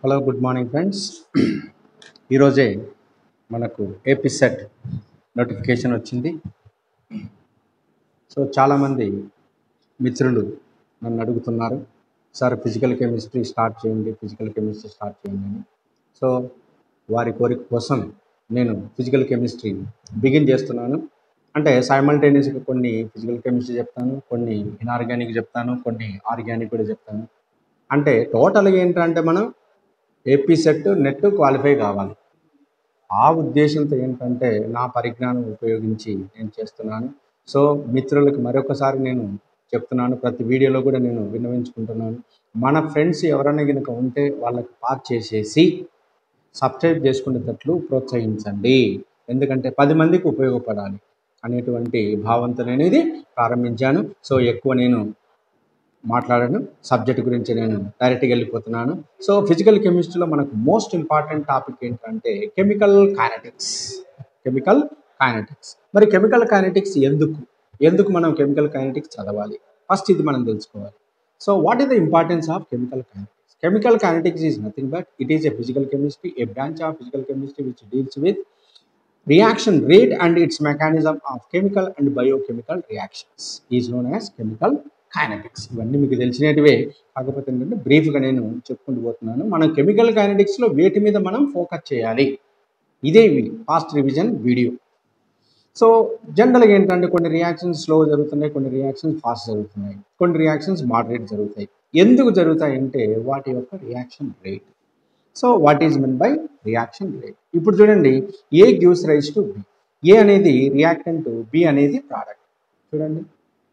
Hello good morning friends ఈరోజే మనకు AP SET notification వచ్చింది సో చాలామంది మిత్రులు నన్ను అడుగుతున్నారు సార్ ఫిజికల్ కెమిస్ట్రీ స్టార్ట్ చేయండి ఫిజికల్ కెమిస్ట్రీ స్టార్ట్ చేయండి అని సో వారి కోరిక కోసం నేను ఫిజికల్ కెమిస్ట్రీ బిగిన్ చేస్తున్నాను అంటే సైమల్టేనియస్గా కొన్ని ఫిజికల్ కెమిస్ట్రీ చెప్తాను కొన్ని ఇన్ఆర్గానిక్ చెప్తాను కొన్ని ఆర్గానిక్ కూడా చెప్తాను అంటే టోటల్గా ఏంటంటే మనం ఏపీ సెట్ నెట్ క్వాలిఫై కావాలి ఆ ఉద్దేశంతో ఏంటంటే నా పరిజ్ఞానం ఉపయోగించి నేను చేస్తున్నాను సో మిత్రులకు మరొకసారి నేను చెప్తున్నాను ప్రతి వీడియోలో కూడా నేను విన్నవించుకుంటున్నాను మన ఫ్రెండ్స్ ఎవరైనా కనుక ఉంటే వాళ్ళకి పాస్ చేసేసి సబ్స్క్రైబ్ చేసుకునేటట్లు ప్రోత్సహించండి ఎందుకంటే పది మందికి ఉపయోగపడాలి అనేటువంటి భావంతో నేను ఇది ప్రారంభించాను సో ఎక్కువ నేను మాట్లాడను సబ్జెక్ట్ గురించి నేను డైరెక్ట్గా వెళ్ళిపోతున్నాను సో ఫిజికల్ కెమిస్ట్రీలో మనకు మోస్ట్ ఇంపార్టెంట్ టాపిక్ ఏంటంటే కెమికల్ కైనటిక్స్ కెమికల్ కైనటిక్స్ మరి కెమికల్ కైనటిక్స్ ఎందుకు ఎందుకు మనం కెమికల్ కైనటిక్స్ చదవాలి ఫస్ట్ ఇది మనం తెలుసుకోవాలి so what is the importance of chemical kinetics chemical kinetics is nothing but it is a physical chemistry a branch of physical chemistry which deals with reaction rate and its mechanism of chemical and biochemical reactions is known as chemical kinetics ఇవన్నీ మీకు తెలిసినటివే కాకపోతే ఏంటంటే బ్రీఫ్గా నేను చెప్పుకుంటూ పోతున్నాను మనం chemical కైనటిక్స్లో వేటి మీద మనం ఫోకస్ చేయాలి ఇదే ఫాస్ట్ రివిజన్ వీడియో సో జనరల్గా ఏంటంటే కొన్ని రియాక్షన్స్ స్లో జరుగుతున్నాయి కొన్ని రియాక్షన్స్ ఫాస్ట్ జరుగుతున్నాయి కొన్ని రియాక్షన్స్ మోడరేట్ జరుగుతాయి ఎందుకు జరుగుతాయి అంటే వాటి యొక్క reaction rate so what is mean by reaction rate ఇప్పుడు చూడండి A gives rise to B A అనేది రియాక్టెంట్ బి అనేది ప్రోడక్ట్ చూడండి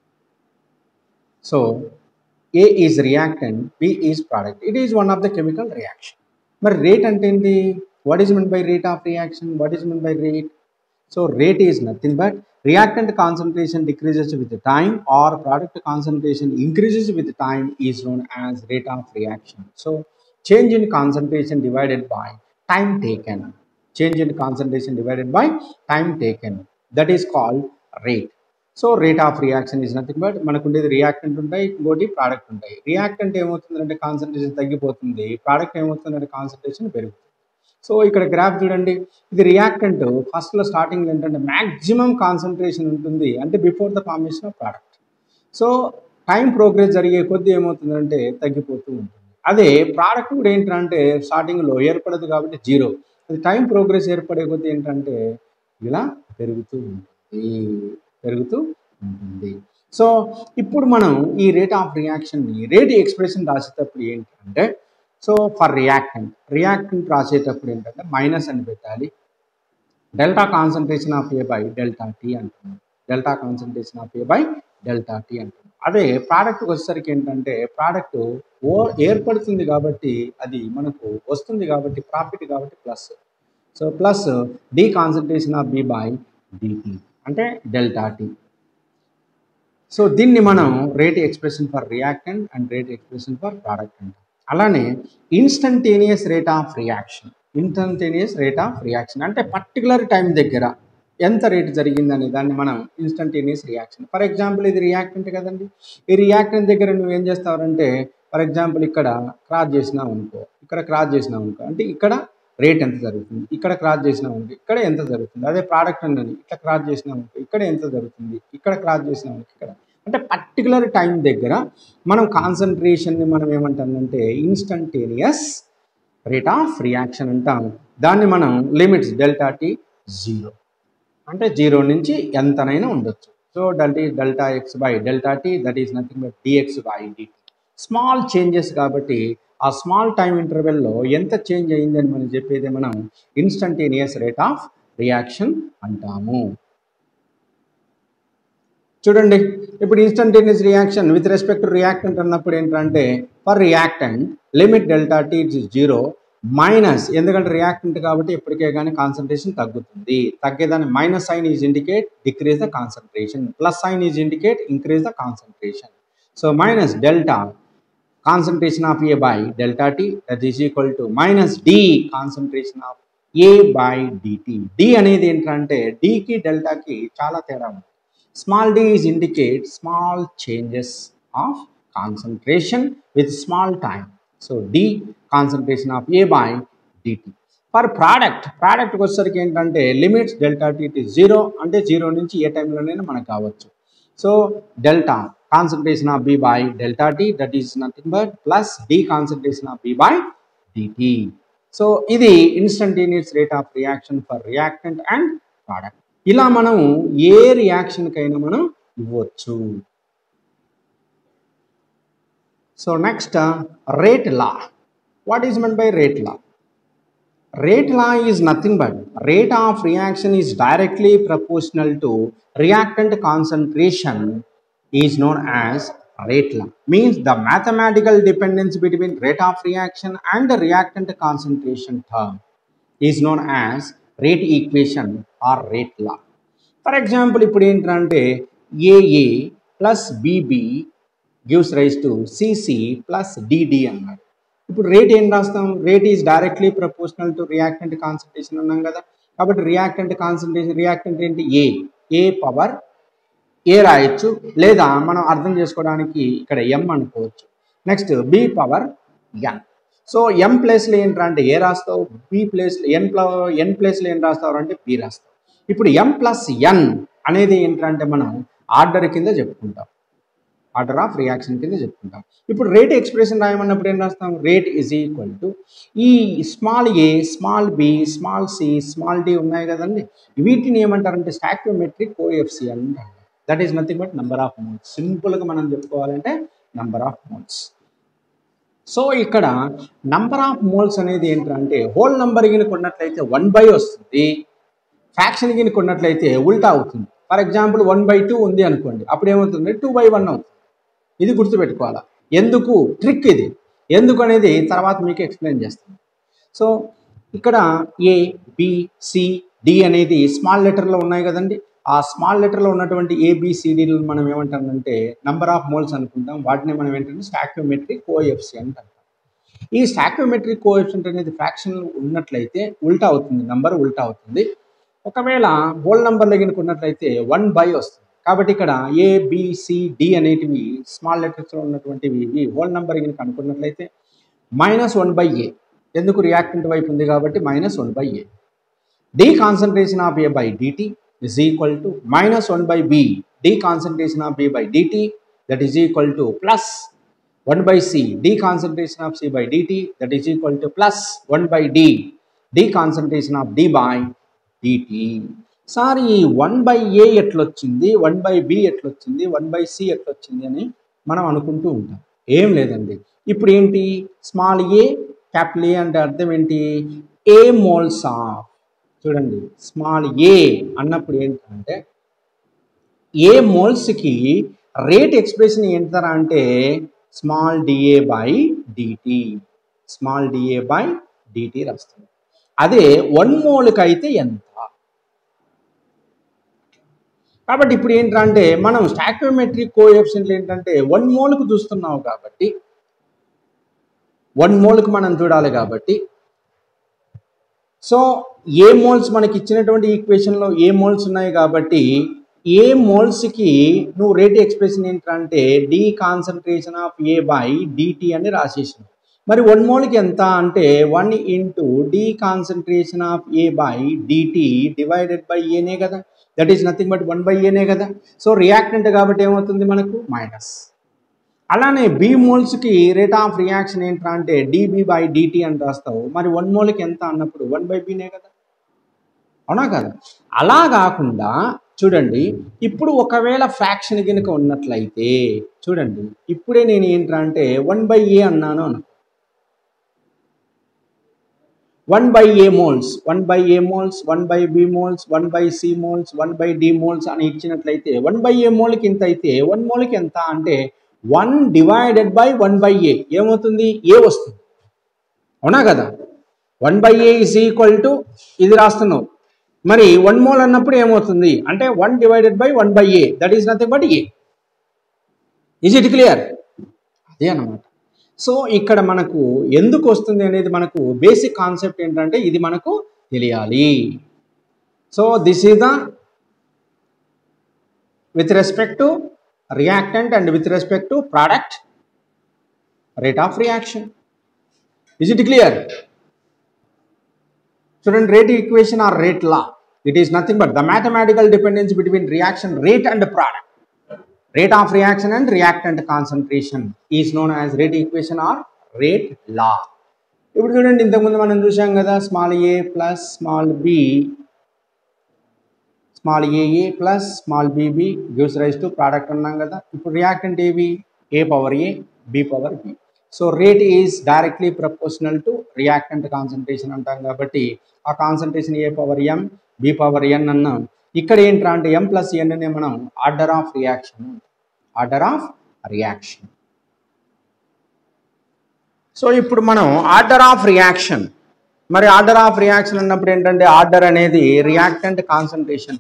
so A is reactant B is product it is one of the chemical reaction మరి rate అంటే ఏంటి what is mean by rate of reaction what is mean by rate so rate is nothing but reactant concentration decreases with time or product concentration increases with time is known as rate of reaction so change in concentration divided by time taken change in concentration divided by time taken that is called rate so rate of reaction is nothing but మనకు ఉండేది reactant ఉంటాయి ఇంకోటి product ఉంటాయి reactant ఏమవుతుందంటే concentration తగ్గిపోతుంది product ఏమవుతుందంటే concentration పెరుగుతుంది so ఇక్కడ గ్రాఫ్ చూడండి ఇది రియాక్టెంట్ ఫస్ట్లో స్టార్టింగ్లో ఏంటంటే మ్యాక్సిమం కాన్సన్ట్రేషన్ ఉంటుంది అంటే before the formation of product so time progress జరిగే కొద్దీ ఏమవుతుందంటే తగ్గిపోతూ ఉంటుంది అదే ప్రోడక్ట్ కూడా ఏంటంటే స్టార్టింగ్లో ఏర్పడదు కాబట్టి జీరో అది టైం ప్రోగ్రెస్ ఏర్పడే కొద్దీ ఏంటంటే ఇలా పెరుగుతూ ఉంటుంది పెరుగుతూ ఉంటుంది సో ఇప్పుడు మనం ఈ రేట్ ఆఫ్ రియాక్షన్ని రేట్ ఎక్స్ప్రెషన్ రాసేటప్పుడు ఏంటంటే సో ఫర్ రియాక్టెంట్ రియాక్టెంట్ రాసేటప్పుడు ఏంటంటే మైనస్ అని పెట్టాలి delta concentration of A by delta T అంటున్నాం delta concentration of A by delta T అంటున్నాం అదే ప్రోడక్ట్కి వచ్చేసరికి ఏంటంటే ప్రోడక్ట్ ఓ ఏర్పడుతుంది కాబట్టి అది మనకు వస్తుంది కాబట్టి ప్రాఫిట్ కాబట్టి plus so plus D concentration of B by DT అంటే డెల్టా టీ సో దీన్ని మనం rate expression for reactant and rate expression for product అంటాం అలానే instantaneous rate of reaction instantaneous rate of reaction అంటే పర్టికులర్ టైం దగ్గర ఎంత rate జరిగిందనే దాన్ని మనం ఇన్స్టంటేనియస్ రియాక్షన్ ఫర్ ఎగ్జాంపుల్ ఇది రియాక్టెంట్ కదండి ఈ రియాక్టెంట్ దగ్గర నువ్వు ఏం చేస్తావంటే ఫర్ ఎగ్జాంపుల్ ఇక్కడ క్రాస్ చేసినావు అనుకో ఇక్కడ క్రాస్ చేసినావు అనుకో అంటే ఇక్కడ రేట్ ఎంత జరుగుతుంది ఇక్కడ క్రాస్ చేసినావు అనుకో ఇక్కడ ఎంత జరుగుతుంది అదే ప్రోడక్ట్ అన్నది ఇక్కడ క్రాస్ చేసినావు అనుకో ఇక్కడ ఎంత జరుగుతుంది ఇక్కడ క్రాస్ చేసినావు అనుకో ఇక్కడ అంటే పర్టికులర్ టైం దగ్గర మనం కాన్సన్ట్రేషన్ని మనం ఏమంటామంటే ఇన్స్టంటేనియస్ రేట్ ఆఫ్ రియాక్షన్ అంటాం దాన్ని మనం లిమిట్స్ డెల్టా టీ జీరో అంటే జీరో నుంచి ఎంతనైనా ఉండొచ్చు so delta T delta X by delta T that is nothing but DX by DT small changes కాబట్టి ఆ స్మాల్ టైం ఇంటర్వెల్లో ఎంత చేంజ్ అయిందని మనం చెప్పేది మనం ఇన్స్టంటేనియస్ రేట్ ఆఫ్ రియాక్షన్ అంటాము చూడండి ఇప్పుడు instantaneous reaction with respect to reactant అన్నప్పుడు ఏంటంటే for reactant limit delta T zero minus ఎందుకంటే రియాక్టెంట్ కాబట్టి ఎప్పటికే కానీ కాన్సన్ట్రేషన్ తగ్గుతుంది తగ్గేదాన్ని minus sign is indicate decrease the concentration plus sign is indicate increase the concentration so minus delta concentration of A by delta T that is equal to minus D concentration of A by DT D అనేది ఏంటంటే డికి డెల్టాకి చాలా తేడా ఉంది small D is indicate small changes of concentration with small time so D concentration of A by DT for product ప్రోడక్ట్కి వచ్చేసరికి ఏంటంటే లిమిట్స్ డెల్టా టీటీ జీరో అంటే జీరో నుంచి ఏ టైంలోనైనా మనకు కావచ్చు so delta concentration of B by delta T that is nothing but plus D concentration of B by DT so ఇది instantaneous rate of reaction for reactant and product ఇలా మనం ఏ రియాక్షన్కైనా మనం ఇవ్వచ్చు so next rate law what is meant by rate law rate law is nothing but rate of reaction is directly proportional to reactant concentration is known as rate law means the mathematical dependence between rate of reaction and the reactant concentration term is known as rate equation or rate law for example ఇప్పుడు ఏంటంటే A A plus B B gives rise to C C plus D D అన్నాడు ఇప్పుడు rate ఏం రాస్తాం rate is directly proportional to reactant concentration అన్నాం కదా కాబట్టి reactant concentration reactant ఏంటి ఏ ఏ పవర్ ఏ రాయొచ్చు లేదా మనం అర్థం చేసుకోవడానికి ఇక్కడ ఎం అనుకోవచ్చు next B power N so M ప్లేస్లో ఏంట్రా అంటే ఏ రాస్తావు బి ప్లేస్లో ఎన్ ప్ల ఎన్ ప్లేస్లో ఏం రాస్తావు అంటే బి రాస్తావు ఇప్పుడు ఎం ప్లస్ ఎన్ అనేది ఏంటంటే మనం ఆర్డర్ కింద చెప్పుకుంటాం ఆర్డర్ ఆఫ్ రియాక్షన్ కింద చెప్పుకుంటాం ఇప్పుడు రేట్ ఎక్స్ప్రెషన్ రాయమన్నప్పుడు ఏం రాస్తాం రేట్ ఈజ్ ఈక్వల్ టు ఈ small A small B small C small D ఉన్నాయి కదండి వీటిని ఏమంటారంటే స్టాక్యోమెట్రిక్ కోఎఫ్సిఎల్ అంటారు that is nothing but number of moles సింపుల్గా మనం చెప్పుకోవాలంటే నెంబర్ ఆఫ్ మోల్స్ సో ఇక్కడ నంబర్ ఆఫ్ మోల్స్ అనేది ఏంటంటే హోల్ నంబర్ గినక ఉన్నట్లయితే వన్ బై వస్తుంది ఫ్రాక్షన్ గినక ఉన్నట్లయితే ఉల్టా అవుతుంది for example one by two ఉంది అనుకోండి అప్పుడు ఏమవుతుంది టూ బై వన్ అవుతుంది ఇది గుర్తుపెట్టుకోవాలా ఎందుకు ట్రిక్ ఇది ఎందుకు అనేది తర్వాత మీకు ఎక్స్ప్లెయిన్ చేస్తాను సో ఇక్కడ ఏ బి సి డి అనేది స్మాల్ లెటర్లో ఉన్నాయి కదండి ఆ స్మాల్ లెటర్లో ఉన్నటువంటి ఏబిసిడీలు మనం ఏమంటామంటే నంబర్ ఆఫ్ మోల్స్ అనుకుంటాం వాటిని మనం ఏంటంటే స్టాక్యోమెట్రిక్ కోఎఫ్సియంట్ అంటాం ఈ స్టాక్యోమెట్రిక్ కోఎఫిషియంట్ అనేది ఫ్రాక్షన్ ఉన్నట్లయితే ఉల్టా అవుతుంది నంబర్ ఉల్టా అవుతుంది ఒకవేళ హోల్ నంబర్లో కనుక ఉన్నట్లయితే వన్ బై వస్తుంది కాబట్టి ఇక్కడ ఏ బిసి డి అనేటివి స్మాల్ లెటర్స్లో ఉన్నటువంటివి ఇవి హోల్ నెంబర్ కనుక అనుకున్నట్లయితే మైనస్ వన్ బై ఏ ఎందుకు రియాక్టెంట్ వైపు ఉంది కాబట్టి minus one by A D concentration of A by DT is equal to minus 1 by b d concentration of b by dt that is equal to plus 1 by c d concentration of c by dt that is equal to plus 1 by d d concentration of d by dt sir ఈ one by A ఎట్లొచ్చింది one by B ఎట్లొచ్చింది one by C ఎట్లొచ్చింది అని మనం అనుకుంటూ ఉంటాం ఏం లేదండి ఇప్పుడు ఏంటి స్మాల్ ఏ క్యాపిటల్ ఏ అంటే అర్థం ఏంటి ఏ మోల్స్ ఆఫ్ చూడండి స్మాల్ ఏ అన్నప్పుడు ఏంటంటే ఏ మోల్స్కి రేట్ ఎక్స్ప్రెషన్ ఏంటారా అంటే small DA by DT small DA by DT రాస్తుంది అదే వన్ మోల్కి అయితే ఎంత కాబట్టి ఇప్పుడు ఏంటంటే మనం స్టాక్యోమెట్రిక్ కోఎఫిషియంట్లు ఏంటంటే వన్ మోల్కి చూస్తున్నావు కాబట్టి వన్ మోల్కి మనం చూడాలి కాబట్టి సో ఏ మోల్స్ మనకి ఇచ్చినటువంటి ఈక్వేషన్లో ఏ మోల్స్ ఉన్నాయి కాబట్టి ఏ మోల్స్కి నువ్వు రేట్ ఎక్స్ప్రెషన్ ఏంటంటే D concentration of A by DT అని రాసేసినావు మరి వన్ మోల్కి ఎంత అంటే one into D concentration of A by DT divided by ఏనే కదా that is nothing but one by ఏనే కదా సో రియాక్టెంట్ కాబట్టి ఏమవుతుంది మనకు మైనస్ అలానే బి మోల్స్కి రేట్ ఆఫ్ రియాక్షన్ ఏంట్రా అంటే డిబి బై డిటి అని రాస్తావు మరి వన్ మోల్కి ఎంత అన్నప్పుడు వన్ బై బీనే కదా అవునా కదా అలా కాకుండా చూడండి ఇప్పుడు ఒకవేళ ఫ్రాక్షన్ కనుక ఉన్నట్లయితే చూడండి ఇప్పుడే నేను ఏంట్రా అంటే వన్ బై ఏ అన్నాను అను one by A moles one by A moles one by B moles one by C moles one by D moles అని ఇచ్చినట్లయితే వన్ బై ఏ మోల్కి ఎంత అయితే వన్ మోల్కి ఎంత అంటే one divided by one by A ఏమవుతుంది ఏ వస్తుంది అవునా కదా one by A is equal to ఇది రాస్తున్నావు మరి వన్ మోల్ అన్నప్పుడు ఏమవుతుంది అంటే one divided by one by A that is nothing but A is it clear అదే అన్నమాట సో ఇక్కడ మనకు ఎందుకు వస్తుంది అనేది మనకు బేసిక్ కాన్సెప్ట్ ఏంటంటే ఇది మనకు తెలియాలి so this is the with respect to reactant and with respect to product rate of reaction is it clear చూడండి rate equation or rate law it is nothing but the mathematical dependence between reaction rate and product rate of reaction and reactant concentration is known as rate equation or rate law ఇప్పుడు చూడండి ఇంతకుముందు మనం చూసాం కదా small A plus small B small A A plus small BB gives rise to product అన్నాం కదా ఇప్పుడు reactant ఏవి A power A B power B so rate is directly proportional to reactant concentration అంటాం కాబట్టి ఆ concentration A power M B power N అన్నాం ఇక్కడ ఏంట్రా అంటే ఎం ప్లస్ ఎన్ అనే మనం order of reaction order of reaction so ఇప్పుడు మనం ఆర్డర్ ఆఫ్ రియాక్షన్ మరి ఆర్డర్ ఆఫ్ రియాక్షన్ అన్నప్పుడు ఏంటంటే ఆర్డర్ అనేది reactant concentration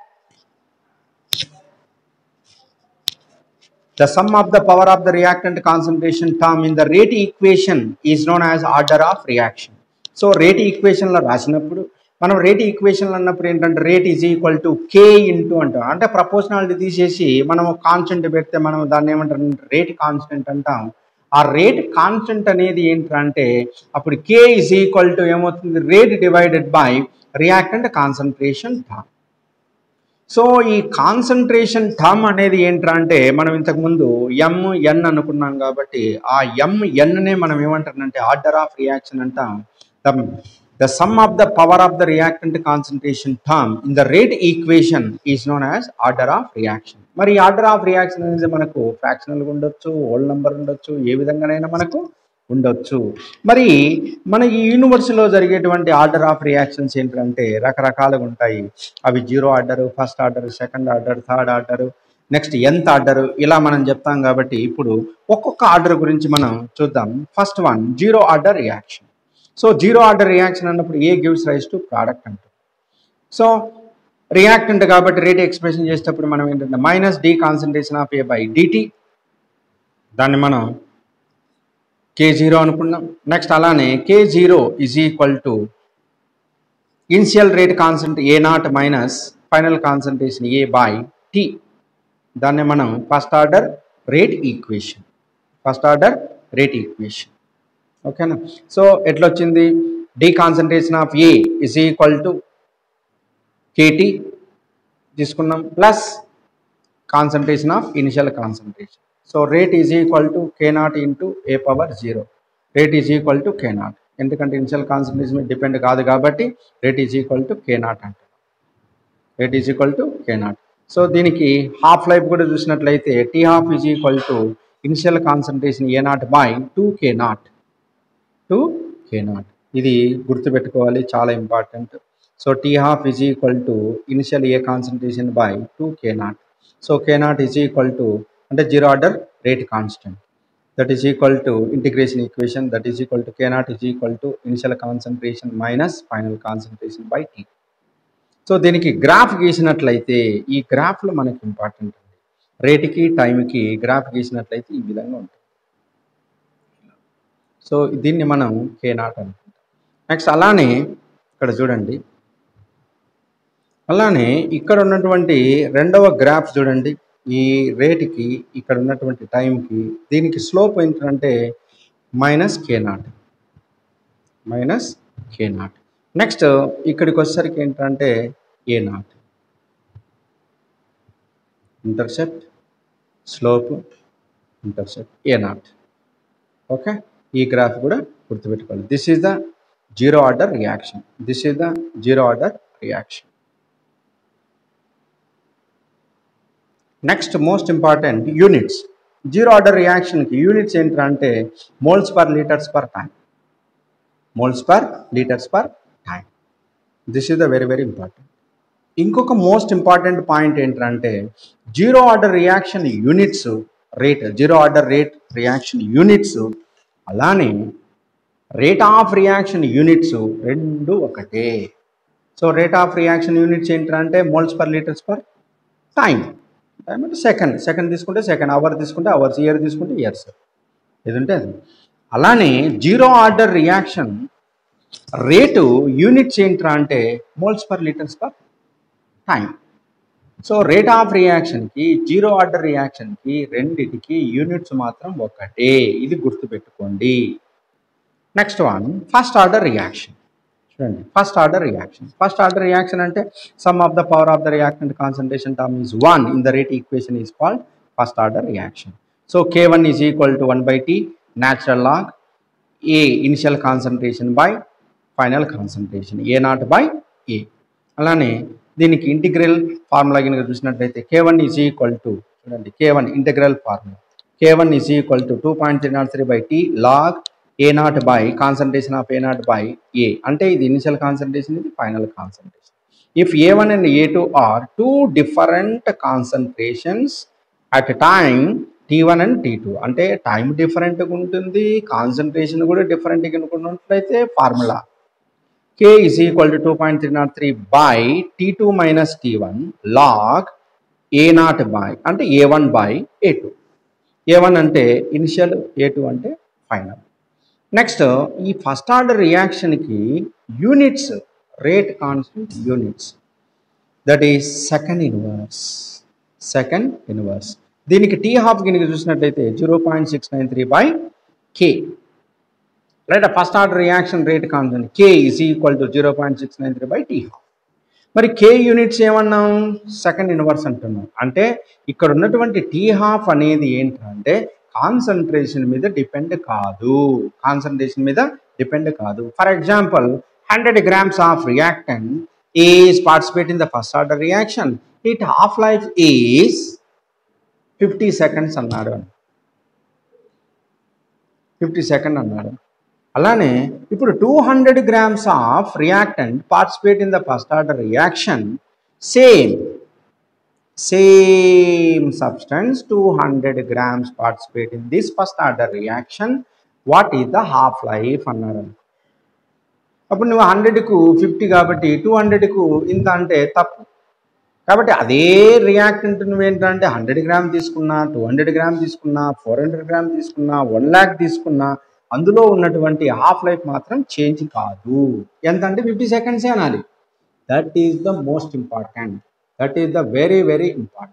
The sum of the power of the reactant concentration term in the rate equation is known as order of reaction. So rate ఈక్వేషన్లో రాసినప్పుడు మనం rate ఈక్వేషన్లో అన్నప్పుడు ఏంటంటే rate is equal to K into అంటాం అంటే proportionality తీసేసి మనం కాన్స్టెంట్ పెడితే మనం దాన్ని ఏమంటాం రేట్ కాన్స్టెంట్ అంటాం ఆ రేట్ కాన్స్టెంట్ అనేది ఏంటంటే అప్పుడు కే ఈజ్ ఈక్వల్ టు ఏమవుతుంది rate divided by reactant concentration term so ఈ కాన్సన్ట్రేషన్ టర్మ్ అనేది ఏంట్రా అంటే మనం ఇంతకుముందు ఎం ఎన్ అనుకున్నాం కాబట్టి ఆ ఎం ఎన్నే మనం ఏమంటారంటే ఆర్డర్ ఆఫ్ రియాక్షన్ అంటాం the the sum of the power of the reactant concentration term in the rate equation is known as order of reaction మరి ఆర్డర్ ఆఫ్ రియాక్షన్ అనేది మనకు ఫ్రాక్షనల్గా ఉండొచ్చు ఓల్డ్ నెంబర్ ఉండొచ్చు ఏ విధంగానైనా మనకు ఉండొచ్చు మరి మన ఈ యూనివర్స్లో జరిగేటువంటి ఆర్డర్ ఆఫ్ రియాక్షన్స్ ఏంటంటే రకరకాలుగా ఉంటాయి అవి zero order first order second order third order next ఎంత ఆర్డర్ ఇలా మనం చెప్తాం కాబట్టి ఇప్పుడు ఒక్కొక్క ఆర్డర్ గురించి మనం చూద్దాం first one zero order reaction so zero order reaction అన్నప్పుడు A gives rise to product అంటారు సో రియాక్టెంట్ కాబట్టి రేట్ ఎక్స్ప్రెషన్ చేసేటప్పుడు మనం ఏంటంటే minus D concentration of A by dt దాన్ని మనం కే జీరో అనుకున్నాం నెక్స్ట్ అలానే K zero is equal to initial rate constant A not minus final concentration A by T దాన్ని మనం first order rate equation first order rate equation ఓకేనా so ఎట్లా వచ్చింది D concentration of A is equal to KT తీసుకున్నాం plus concentration of initial concentration so rate is equal to K not into A power zero rate is equal to K not ఎందుకంటే initial concentration మీద depend కాదు కాబట్టి rate is equal to K not అంటారు rate is equal to K not so దీనికి half life కూడా చూసినట్లయితే T half is equal to initial concentration A not by two K not two K not ఇది గుర్తుపెట్టుకోవాలి చాలా important so T half is equal to initial A concentration by two K not so K not is equal to అంటే zero order rate constant that is equal to integration equation that is equal to K not is equal to initial concentration minus final concentration by T so దీనికి graph గీసినట్లయితే ఈ గ్రాఫ్లో మనకి important అండి రేటుకి టైంకి graph గీసినట్లయితే ఈ విధంగా ఉంటుంది సో దీన్ని మనం కే నాట్ అనుకుంటాం నెక్స్ట్ అలానే ఇక్కడ చూడండి అలానే ఇక్కడ ఉన్నటువంటి రెండవ గ్రాఫ్ చూడండి ఈ రేటుకి ఇక్కడ ఉన్నటువంటి టైంకి దీనికి స్లోప్ ఏంటంటే minus K not minus K not next ఇక్కడికి వచ్చేసరికి ఏంటంటే A not intercept slope intercept A not okay ఈ గ్రాఫ్ కూడా గుర్తుపెట్టుకోవాలి this is the zero order reaction this is the zero order reaction next most important units zero order రియాక్షన్కి units ఏంటంటే moles per litres per time moles per litres per time this is the very very important ఇంకొక most important point ఏంటంటే zero order reaction units rate zero order rate reaction units అలానే rate of reaction units రెండు ఒకటే so rate of reaction units ఏంటంటే moles per litres per time time అంటే second second తీసుకుంటే second hour తీసుకుంటే hours year తీసుకుంటే years ఇది ఉంటే అది అలానే zero order reaction rate units ఏంట్రా అంటే moles per litres per time so rate of రియాక్షన్కి జీరో ఆర్డర్ రియాక్షన్కి రెండిటికి యూనిట్స్ మాత్రం ఒకటే ఇది గుర్తుపెట్టుకోండి next one first order reaction చూడండి first order reaction first order reaction అంటే sum of the power of the reactant concentration term is one in the rate equation is called first order reaction so K one is equal to one by T natural log A initial concentration by final concentration A not by A అలానే దీనికి integral formula కనుక చూసినట్లయితే K one is equal to చూడండి K one integral formula K one is equal to two point three naught three by T log A not by concentration of A not by A అంటే ఇది initial concentration ఇది final concentration if A one and A two are two different concentrations at time T one and T two అంటే time డిఫరెంట్గా ఉంటుంది concentration కూడా డిఫరెంట్గా ఉన్నట్లయితే formula K is equal to two point three naught three by T two minus T one log A not by అంటే A one by A two A one అంటే initial A two అంటే final next ఈ first order రియాక్షన్కి units rate constant units that is second inverse second inverse దీనికి T half కింద చూసినట్లయితే zero point six nine three by K right first order reaction rate constant K is equal to zero point six nine three by T half మరి K units ఏమన్నాం second inverse అంటున్నాం అంటే ఇక్కడ ఉన్నటువంటి tea half అనేది ఏంటంటే concentration మీద depend కాదు కాన్సన్ట్రేషన్ మీద డిపెండ్ కాదు for example hundred grams of reactant is participate in the first order reaction it half life is fifty seconds అన్నాడు ఫిఫ్టీ సెకండ్ అన్నాడు అలానే ఇప్పుడు two hundred grams of reactant participate in the first order reaction same same substance two hundred grams participate in this first order reaction what is the half life అన్నాడు అప్పుడు నువ్వు హండ్రెడ్కు fifty కాబట్టి two హండ్రెడ్కు ఇంత అంటే తప్పు కాబట్టి అదే రియాక్టెంట్ నువ్వేంటంటే హండ్రెడ్ గ్రామ్ తీసుకున్నా టూ హండ్రెడ్ గ్రామ్ తీసుకున్నా ఫోర్ హండ్రెడ్ గ్రామ్ తీసుకున్నా వన్ ల్యాక్ తీసుకున్నా అందులో ఉన్నటువంటి హాఫ్ లైఫ్ మాత్రం చేంజ్ కాదు ఎంత అంటే ఫిఫ్టీ సెకండ్సే అనాలి that is the most important that is the very very important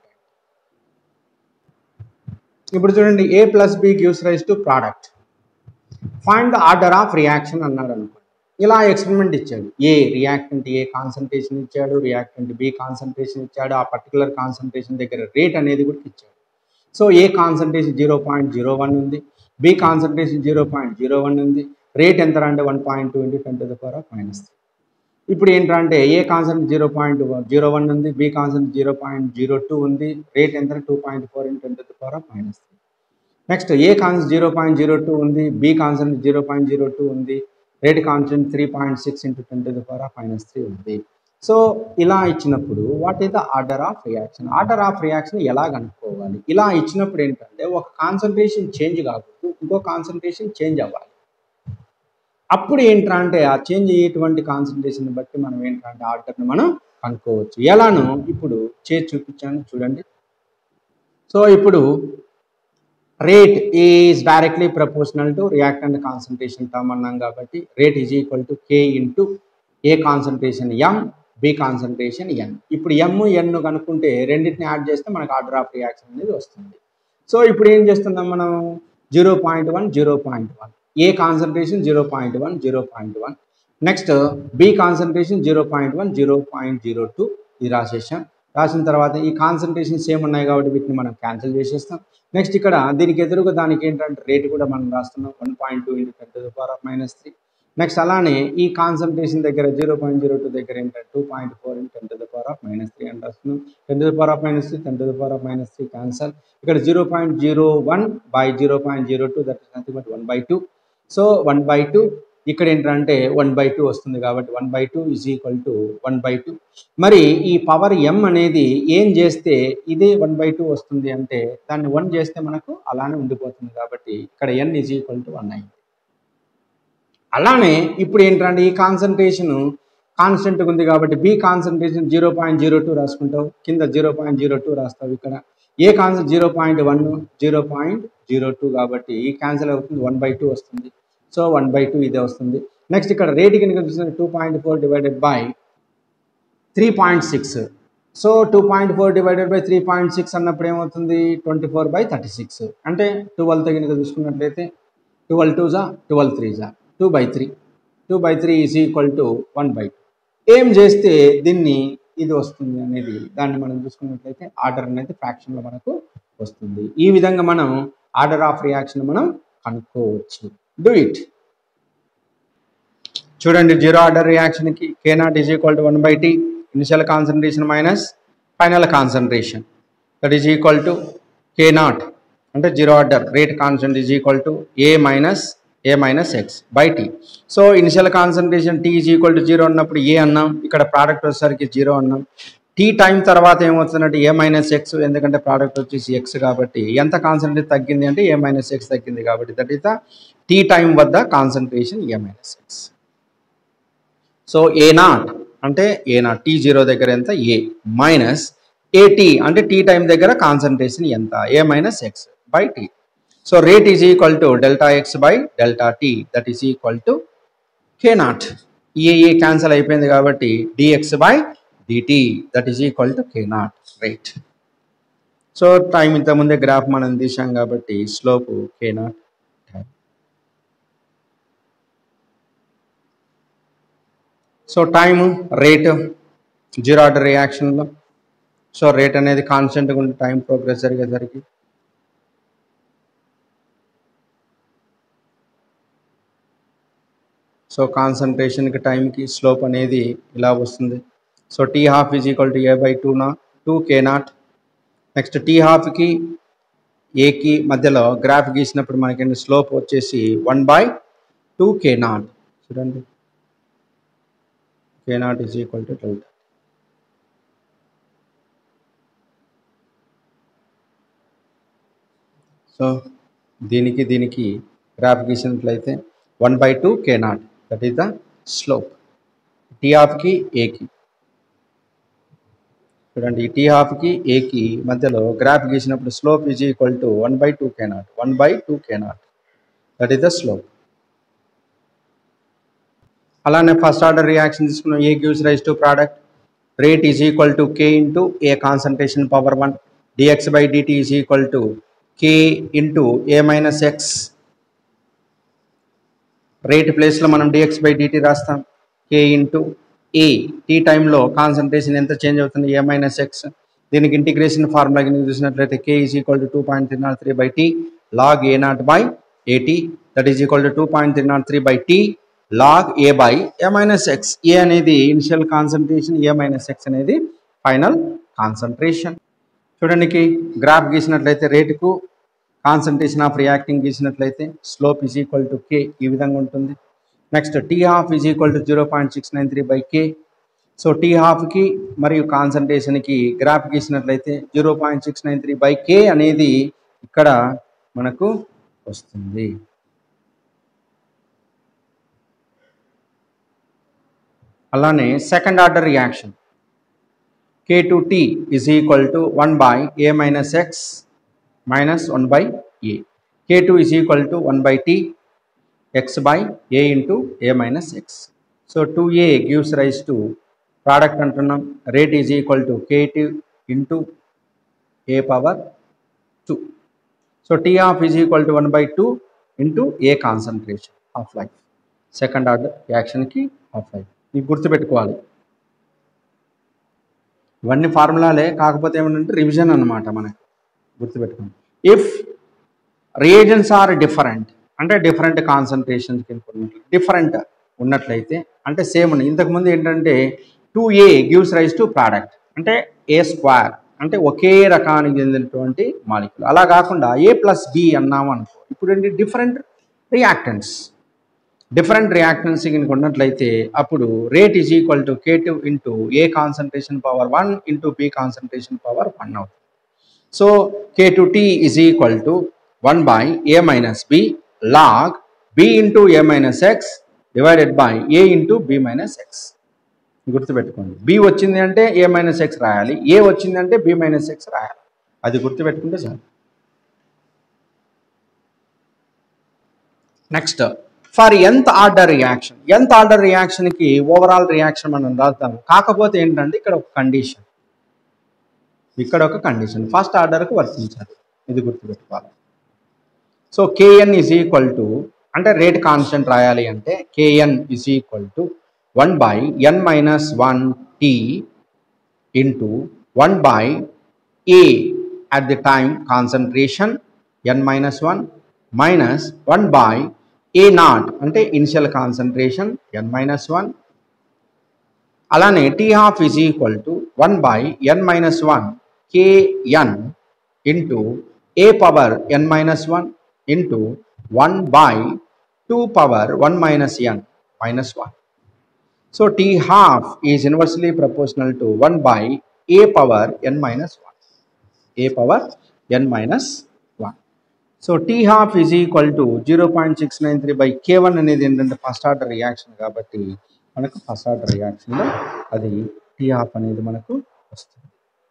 ఇప్పుడు చూడండి A plus B gives rise to product find the order of reaction అన్నాడు అనుకో ఇలా ఎక్స్పెరిమెంట్ ఇచ్చాడు ఏ రియాక్టెంట్ ఏ కాన్సన్ట్రేషన్ ఇచ్చాడు రియాక్టెంట్ బి కాన్సన్ట్రేషన్ ఇచ్చాడు ఆ particular concentration దగ్గర రేట్ అనేది కూడా ఇచ్చాడు so A concentration zero point zero one ఉంది B concentration zero point zero one ఉంది రేట్ ఎంత అంటే one point two into ten to the power of minus three ఇప్పుడు ఏంటంటే A concentration zero point zero one ఉంది B concentration zero point zero two ఉంది rate ఎంత two point four into ten to the power of minus three next A concentration zero point zero two ఉంది B concentration zero point zero two ఉంది rate concentration three point six into ten to the power of minus three ఉంది so ఇలా ఇచ్చినప్పుడు what is the order of reaction order of reaction ఎలా కనుక్కోవాలి ఇలా ఇచ్చినప్పుడు ఏంటంటే ఒక కాన్సన్ట్రేషన్ చేంజ్ కాకూడదు ఇంకో కాన్సన్ట్రేషన్ చేంజ్ అవ్వాలి అప్పుడు ఏంట్రా అంటే ఆ చేంజ్ అయ్యేటువంటి కాన్సన్ట్రేషన్ బట్టి మనం ఏంటంటే ఆర్డర్ని మనం కనుక్కోవచ్చు ఎలానో ఇప్పుడు చేసి చూపించాను చూడండి సో ఇప్పుడు rate is directly proportional to reactant concentration term అన్నాం కాబట్టి rate is equal to K into A concentration M B concentration N ఇప్పుడు ఎమ్ ఎన్ కనుక్కుంటే రెండింటిని యాడ్ చేస్తే మనకు ఆర్డర్ ఆఫ్ రియాక్షన్ అనేది వస్తుంది సో ఇప్పుడు ఏం చేస్తున్నాం మనం zero point one zero point one A concentration zero point one zero point one next B concentration zero point one zero point zero two ఇది రాసేసాం రాసిన తర్వాత ఈ కాన్సన్ట్రేషన్ సేమ్ ఉన్నాయి కాబట్టి వీటిని మనం క్యాన్సిల్ చేసేస్తాం నెక్స్ట్ ఇక్కడ దీనికి ఎదురుగా దానికి ఏంటంటే రేట్ కూడా మనం రాస్తున్నాం one point two into ten to the power of minus three next అలానే ఈ కాన్సన్ట్రేషన్ దగ్గర జీరో పాయింట్ జీరో టూ దగ్గర ఏంటంటే two point four into ten to the power of minus three అని రాస్తున్నాం ten to the power of minus three ten to the power of minus three cancel ఇక్కడ zero point zero one by zero point zero two that is nothing but one by two so one by two ఇక్కడ ఏంటంటే one by two వస్తుంది కాబట్టి one by two is equal to one by two మరి ఈ power ఎం అనేది ఏం చేస్తే ఇదే వన్ బై టూ వస్తుంది అంటే దాన్ని వన్ చేస్తే మనకు అలానే ఉండిపోతుంది కాబట్టి ఇక్కడ N is equal to one అయింది అలానే ఇప్పుడు ఏంటంటే ఈ కాన్సన్ట్రేషన్ కాన్స్టెంట్గా ఉంది కాబట్టి B concentration zero point zero two రాసుకుంటావు కింద జీరో పాయింట్ జీరో టూ రాస్తావు ఇక్కడ A concentration zero point one zero point zero two కాబట్టి ఈ క్యాన్సిల్ అవుతుంది వన్ బై టూ వస్తుంది సో వన్ బై టూ ఇదే వస్తుంది నెక్స్ట్ ఇక్కడ రేట్ కనుక చూసిన two point four divided by three point six so two point four divided by three point six అన్నప్పుడు ఏమవుతుంది twenty four by thirty six అంటే twelve కనుక చూసుకున్నట్లయితే ట్వెల్వ్ టూ జా ట్వెల్వ్ త్రీ జా two by three two by three is equal to one by two ఏం చేస్తే దీన్ని ఇది వస్తుంది అనేది దాన్ని మనం చూసుకున్నట్లయితే ఆర్డర్ అనేది ఫ్రాక్షన్లో మనకు వస్తుంది ఈ విధంగా మనం ఆర్డర్ ఆఫ్ రియాక్షన్ మనం కనుక్కోవచ్చు డూ ఇట్ చూడండి జీరో ఆర్డర్ రియాక్షన్కి K not is equal to one by T initial concentration minus final concentration that is equal to K naught అంటే zero order rate constant is equal to A minus A minus X by T so initial concentration T is equal to zero అన్నప్పుడు A అన్నాం ఇక్కడ product వచ్చేసరికి zero అన్నాం tea time తర్వాత ఏమవుతుందంటే A minus X ఎందుకంటే product వచ్చేసి X కాబట్టి ఎంత కాన్సన్ట్రేట్ తగ్గింది అంటే ఏ మైనస్ ఎక్స్ తగ్గింది కాబట్టి that is the T time వద్ద concentration A minus X so A naught అంటే ఏ నాట్ టీ జీరో దగ్గర ఎంత ఏ మైనస్ ఏటీ అంటే టీ టైం దగ్గర కాన్సన్ట్రేషన్ ఎంత A minus X by T so rate is equal to delta X by delta T that is equal to K naught A A cancel అయిపోయింది కాబట్టి D X by D T that is equal to K naught rate so time ఇంతకుముందే graph మనం తీసాం కాబట్టి slope K not so time rate zero order రియాక్షన్లో so rate అనేది కాన్స్టెంట్గా ఉంటే టైం ప్రోగ్రెస్ జరిగేసరికి సో కాన్సన్ట్రేషన్కి టైంకి స్లోప్ అనేది ఇలా వస్తుంది so T half is equal to A by two నా two K not next T హాఫ్కి ఏకి మధ్యలో గ్రాఫ్ గీసినప్పుడు మనకి స్లోప్ వచ్చేసి one by two K naught చూడండి K not is equal to delta so దీనికి దీనికి గ్రాఫ్ గీసినట్లయితే one by two K naught that is the slope T హాఫ్కి ఏకి చూడండి ఈ టీ హాఫ్కి ఏకి మధ్యలో గ్రాఫ్ గీసినప్పుడు slope is equal to one by two K not one by two K naught that is the slope అలానే ఫస్ట్ ఆర్డర్ రియాక్షన్ తీసుకున్నాం A gives rise to product rate is equal to K into A concentration power one D X by DT is equal to K into A minus X rate ప్లేస్లో మనం D X by D T రాస్తాం K into A T టైంలో concentration ఎంత change అవుతుంది A minus X దీనికి integration formula కింద చూసినట్లయితే K is equal to two point three naught three by T log A not by A T that is equal to two point three naught three by T log A by A minus X A అనేది initial concentration A minus X అనేది final concentration చూడండికి graph గీసినట్లయితే రేటుకు concentration of reacting గీసినట్లయితే slope is equal to K ఈ విధంగా ఉంటుంది next T half is equal to zero point six nine three by K so T హాఫ్కి మరియు కాన్సన్ట్రేషన్కి గ్రాఫ్ గీసినట్లయితే zero point six nine three by K అనేది ఇక్కడ మనకు వస్తుంది అలానే second order reaction K two T is equal to one by A minus X minus one by A K two is equal to one by T X by A into A minus X so two A gives rise to product అంటున్నాం rate is equal to K two into A power two so T of is equal to one by two into A concentration half life second order యాక్షన్కి half life మీకు గుర్తుపెట్టుకోవాలి ఇవన్నీ ఫార్ములాలే కాకపోతే ఏమంటే revision అనమాట మనకు గుర్తుపెట్టుకోండి ఇఫ్ రియేజన్స్ ఆర్ డిఫరెంట్ అంటే డిఫరెంట్ కాన్సన్ట్రేషన్స్ డిఫరెంట్ ఉన్నట్లయితే అంటే సేమ్ ఉన్నాయి ఇంతకుముందు ఏంటంటే two A gives rise to product అంటే ఏ స్క్వేర్ అంటే ఒకే రకానికి చెందినటువంటి మాలిక్యూల్ అలా కాకుండా ఏ ప్లస్ బి అన్నాము అనుకో ఇప్పుడు ఏంటి డిఫరెంట్ రియాక్టెంట్స్ డిఫరెంట్ రియాక్టెన్స్ కనుక ఉన్నట్లయితే అప్పుడు rate is equal to K two into A concentration power one into B concentration power one అవుతుంది so K two T is equal to one by A minus B log B into A minus X divided by A into B minus X గుర్తుపెట్టుకోండి B వచ్చింది అంటే ఏ minus X రాయాలి ఏ వచ్చింది అంటే B minus X రాయాలి అది గుర్తుపెట్టుకుంటే చాలు నెక్స్ట్ ఫర్ ఎంత ఆర్డర్ రియాక్షన్ ఎంత ఆర్డర్ రియాక్షన్కి ఓవరాల్ రియాక్షన్ మనం రాస్తాము కాకపోతే ఏంటంటే ఇక్కడ ఒక కండిషన్ ఇక్కడ ఒక కండిషన్ ఫస్ట్ ఆర్డర్కి వర్తించాలి ఇది గుర్తుపెట్టుకోవాలి so KN is equal to అంటే రేట్ కాన్స్టెంట్ రాయాలి అంటే KN is equal to one by N minus one T into one by A at the time concentration n minus 1 minus 1 by a naught అంటే initial concentration n minus one అలానే T half is equal to one by N minus one KN into A power N minus one into one by two power one minus N minus one so T half is inversely proportional to one by A power N minus one A power N minus one so T half is equal to zero point six nine three by K one అనేది ఏంటంటే first order reaction కాబట్టి మనకు first order రియాక్షన్లో అది tea half అనేది మనకు వస్తుంది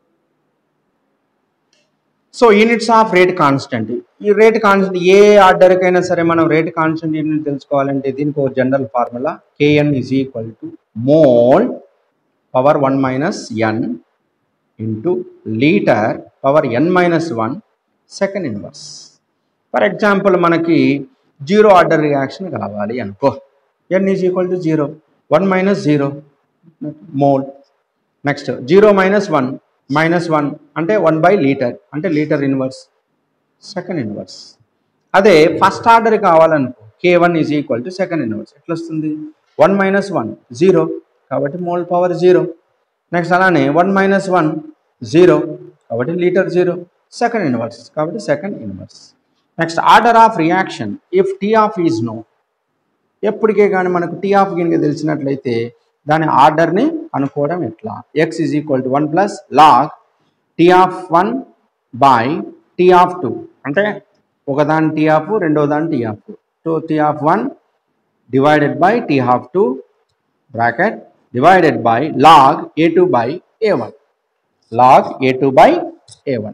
so units of rate constant ఈ rate constant ఏ ఆర్డర్కైనా సరే మనం రేట్ కాన్స్టెంట్ యూనిట్ తెలుసుకోవాలంటే దీనికి ఒక general formula KN is equal to mole power one minus N into litre power N minus one second inverse for example మనకి zero order reaction కావాలి అనుకో N is equal to zero one minus zero mole next zero minus one minus one అంటే one by litre అంటే litre inverse second inverse అదే first order కావాలనుకో K one is equal to second inverse ఎట్లా వస్తుంది one minus one zero కాబట్టి mole power zero next అలానే one minus one zero కాబట్టి litre zero second inverse కాబట్టి second inverse next order of reaction if T of is no ఎప్పటికే కానీ మనకు tea of కనుక తెలిసినట్లయితే దాని ఆర్డర్ని కనుక్కోవడం ఎట్లా X is equal to one plus log T of one by T of two అంటే ఒకదాని టీ ఆఫ్ రెండో దాని T of two T of one divided by T of two bracket divided by log a2 by a1 log a2 by a1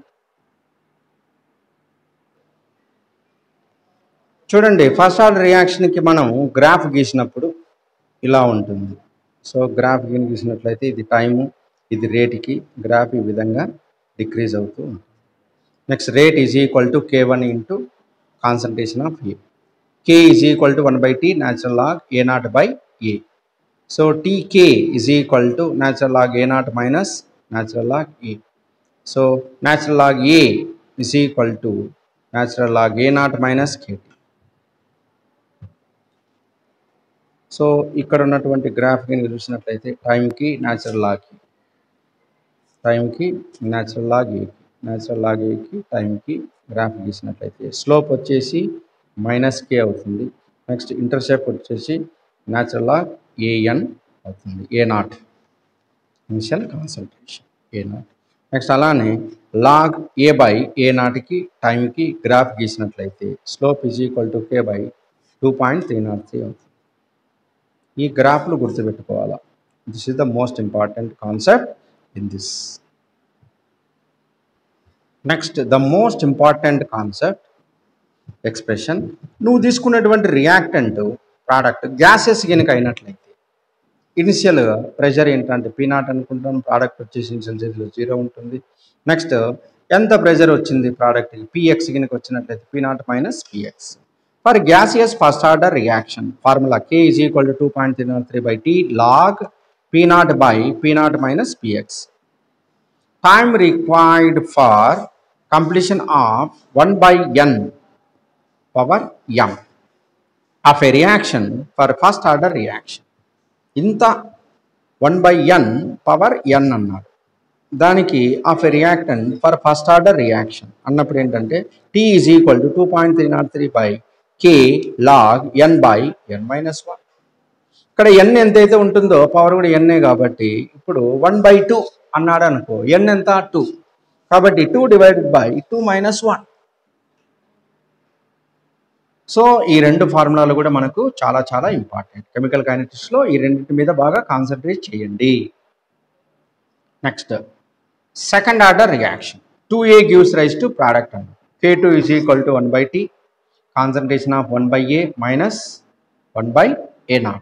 చూడండి first order రియాక్షన్కి మనం graph గీసినప్పుడు ఇలా ఉంటుంది so graph గిని గీసినట్లయితే ఇది టైము ఇది రేట్కి గ్రాఫ్ ఈ విధంగా డిక్రీజ్ అవుతూ ఉంటుంది next rate is equal to K one into concentration of A K is equal to one by T natural log A not by A so tk is equal to natural log a naught minus natural log a. So natural log a is equal to natural log a naught minus kt. So ఇక్కడ ఉన్నటువంటి graph కనుక చూసినట్లయితే టైంకి natural లాగ్కి టైంకి natural log ఏకి natural log ఏకి టైంకి గ్రాఫ్ గీసినట్లయితే స్లోప్ వచ్చేసి మైనస్ కే అవుతుంది నెక్స్ట్ ఇంటర్సెప్ట్ వచ్చేసి న్యాచురల్ లాగ్ ఏఎన్ అవుతుంది A naught initial concentration A naught next అలానే లాగ్ ఏ బై ఏ నాట్కి టైంకి గ్రాఫ్ గీసినట్లయితే slope is equal to K by two point three naught three అవుతుంది ఈ గ్రాఫ్లు గుర్తుపెట్టుకోవాలా this is the most important concept in this next the most important concept expression నువ్వు తీసుకున్నటువంటి రియాక్టెంట్ ప్రోడక్ట్ గ్యాసెస్ కనుక అయినట్లయితే ఇనిషియల్ ప్రెషర్ ఏంటంటే పీ నాట్ అనుకుంటాం ప్రోడక్ట్ వచ్చేసి ఇనిషియల్ జీరో ఉంటుంది నెక్స్ట్ ఎంత ప్రెషర్ వచ్చింది ప్రోడక్ట్ పిఎక్స్ కనుక వచ్చినట్లయితే P naught minus PX for gaseous first order reaction formula K is equal to two point three naught three by T log P naught by P naught minus PX time required for completion of one by N power M of a reaction for first order reaction ఇంత one by N power N అన్నాడు దానికి of a reactant for first order reaction అన్నప్పుడు ఏంటంటే T is equal to two point three naught three by K log N by N minus one ఇక్కడ N ఎంతైతే ఉంటుందో power కూడా ఎన్నే కాబట్టి ఇప్పుడు వన్ బై టూ అన్నాడు అనుకో ఎన్ ఎంత టూ కాబట్టి two divided by two minus one so ఈ రెండు ఫార్ములాలు కూడా మనకు చాలా చాలా ఇంపార్టెంట్ కెమికల్ కైనటిక్స్లో ఈ రెండింటి మీద బాగా కాన్సన్ట్రేట్ చేయండి next second order reaction two A gives rise to product అన్న K two is equal to one by T concentration of one by A minus one by A naught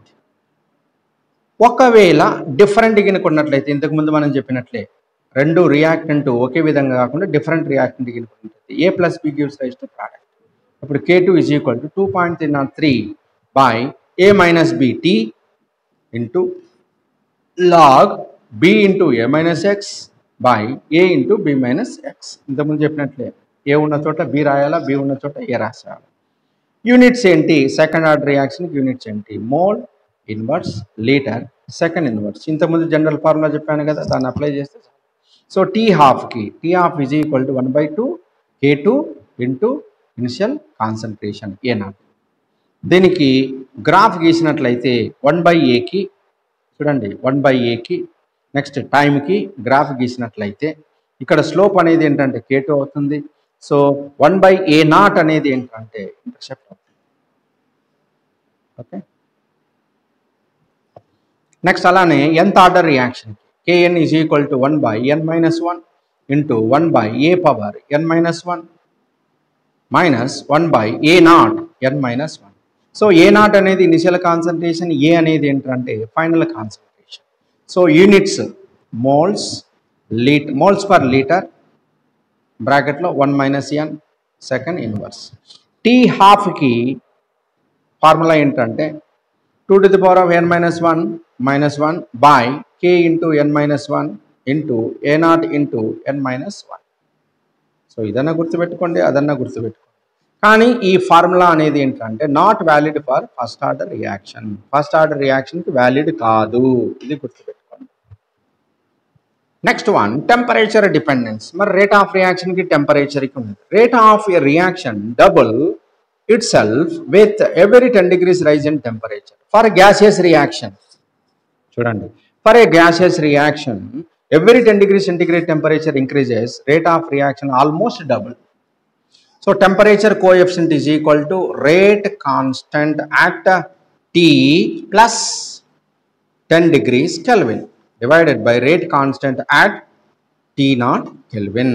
ఒకవేళ different గినక ఉన్నట్లయితే ఇంతకుముందు మనం చెప్పినట్లే రెండు రియాక్టెంట్ ఒకే విధంగా కాకుండా డిఫరెంట్ రియాక్టెంట్ గినక ఉన్నట్లయితే A plus B gives rise to product ఇప్పుడు K two is equal to two point three naught three by A minus B T into log B into A minus X by A into B minus X ఇంతకుముందు చెప్పినట్లే ఏ ఉన్న చోట B రాయాలా B ఉన్న చోట A రాసేయాలి units ఏంటి second order రియాక్షన్కి units ఏంటి mole inverse litre second inverse ఇంతకుముందు జనరల్ ఫార్ములా చెప్పాను కదా దాన్ని అప్లై చేస్తే సో టీ హాఫ్కి T half is equal to one by two K two into initial concentration A naught దీనికి గ్రాఫ్ గీసినట్లయితే వన్ బై ఏకి చూడండి వన్ బై ఏకి నెక్స్ట్ టైంకి గ్రాఫ్ గీసినట్లయితే ఇక్కడ స్లోప్ అనేది ఏంటంటే కే టూ అవుతుంది so one by A naught అనేది ఏంటంటే ఇంటర్సెప్ట్ అవుతుంది ఓకే నెక్స్ట్ అలానే ఎంత order reaction KN is equal to one by N minus one into one by A power N minus one minus one by A naught N minus one so A naught అనేది initial concentration A అనేది ఏంటంటే final concentration so units moles litre moles per litre బ్రాకెట్లో one minus N second inverse T హాఫ్కి formula ఏంటంటే two to the power of N minus one minus one by K into N minus one into A naught into N minus one so ఇదన్నా గుర్తుపెట్టుకోండి అదన్నా గుర్తుపెట్టుకోండి కానీ ఈ formula అనేది ఏంటంటే not valid for first order reaction first order రియాక్షన్కి valid కాదు ఇది గుర్తుపెట్టుకోండి నెక్స్ట్ వన్ టెంపరేచర్ డిపెండెన్స్ మరి రేట్ ఆఫ్ రియాక్షన్కి టెంపరేచర్కి ఉంది rate of a reaction double itself with every ten degrees rise in temperature for gaseous reaction చూడండి for a gaseous reaction every 10 degree centigrade temperature increases rate of reaction almost double so temperature coefficient is equal to rate constant at t plus 10 degrees kelvin divided by rate constant at t naught kelvin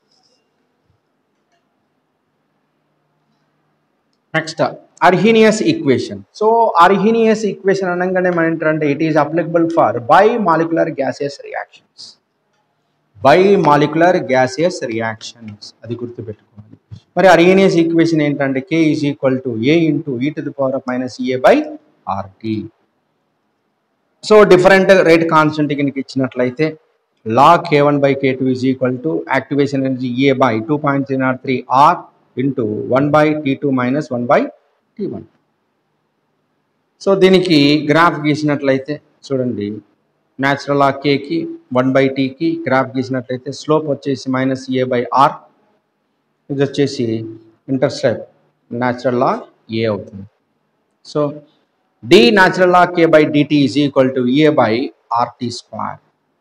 next Arrhenius equation so Arrhenius equation అనగానే మన ఏంటంటే it is applicable for bimolecular gaseous reactions bimolecular gaseous reactions అది గుర్తుపెట్టుకోవాలి మరి Arrhenius equation ఏంటంటే K is equal to A into ఈ to the power of minus A by RT so different rate constant కిందకి ఇచ్చినట్లయితే log K one by K two is equal to activation energy A by two point three naught three are into one by T two minus one by T one so దీనికి graph గీసినట్లయితే చూడండి natural ఆ కేకి one by టీకి graph గీసినట్లయితే slope వచ్చేసి minus A by R ఇది వచ్చేసి ఇంటర్సెప్ట్ న్యాచురల్ లా ఏ అవుతుంది so D natural log K by DT is equal to A by RT square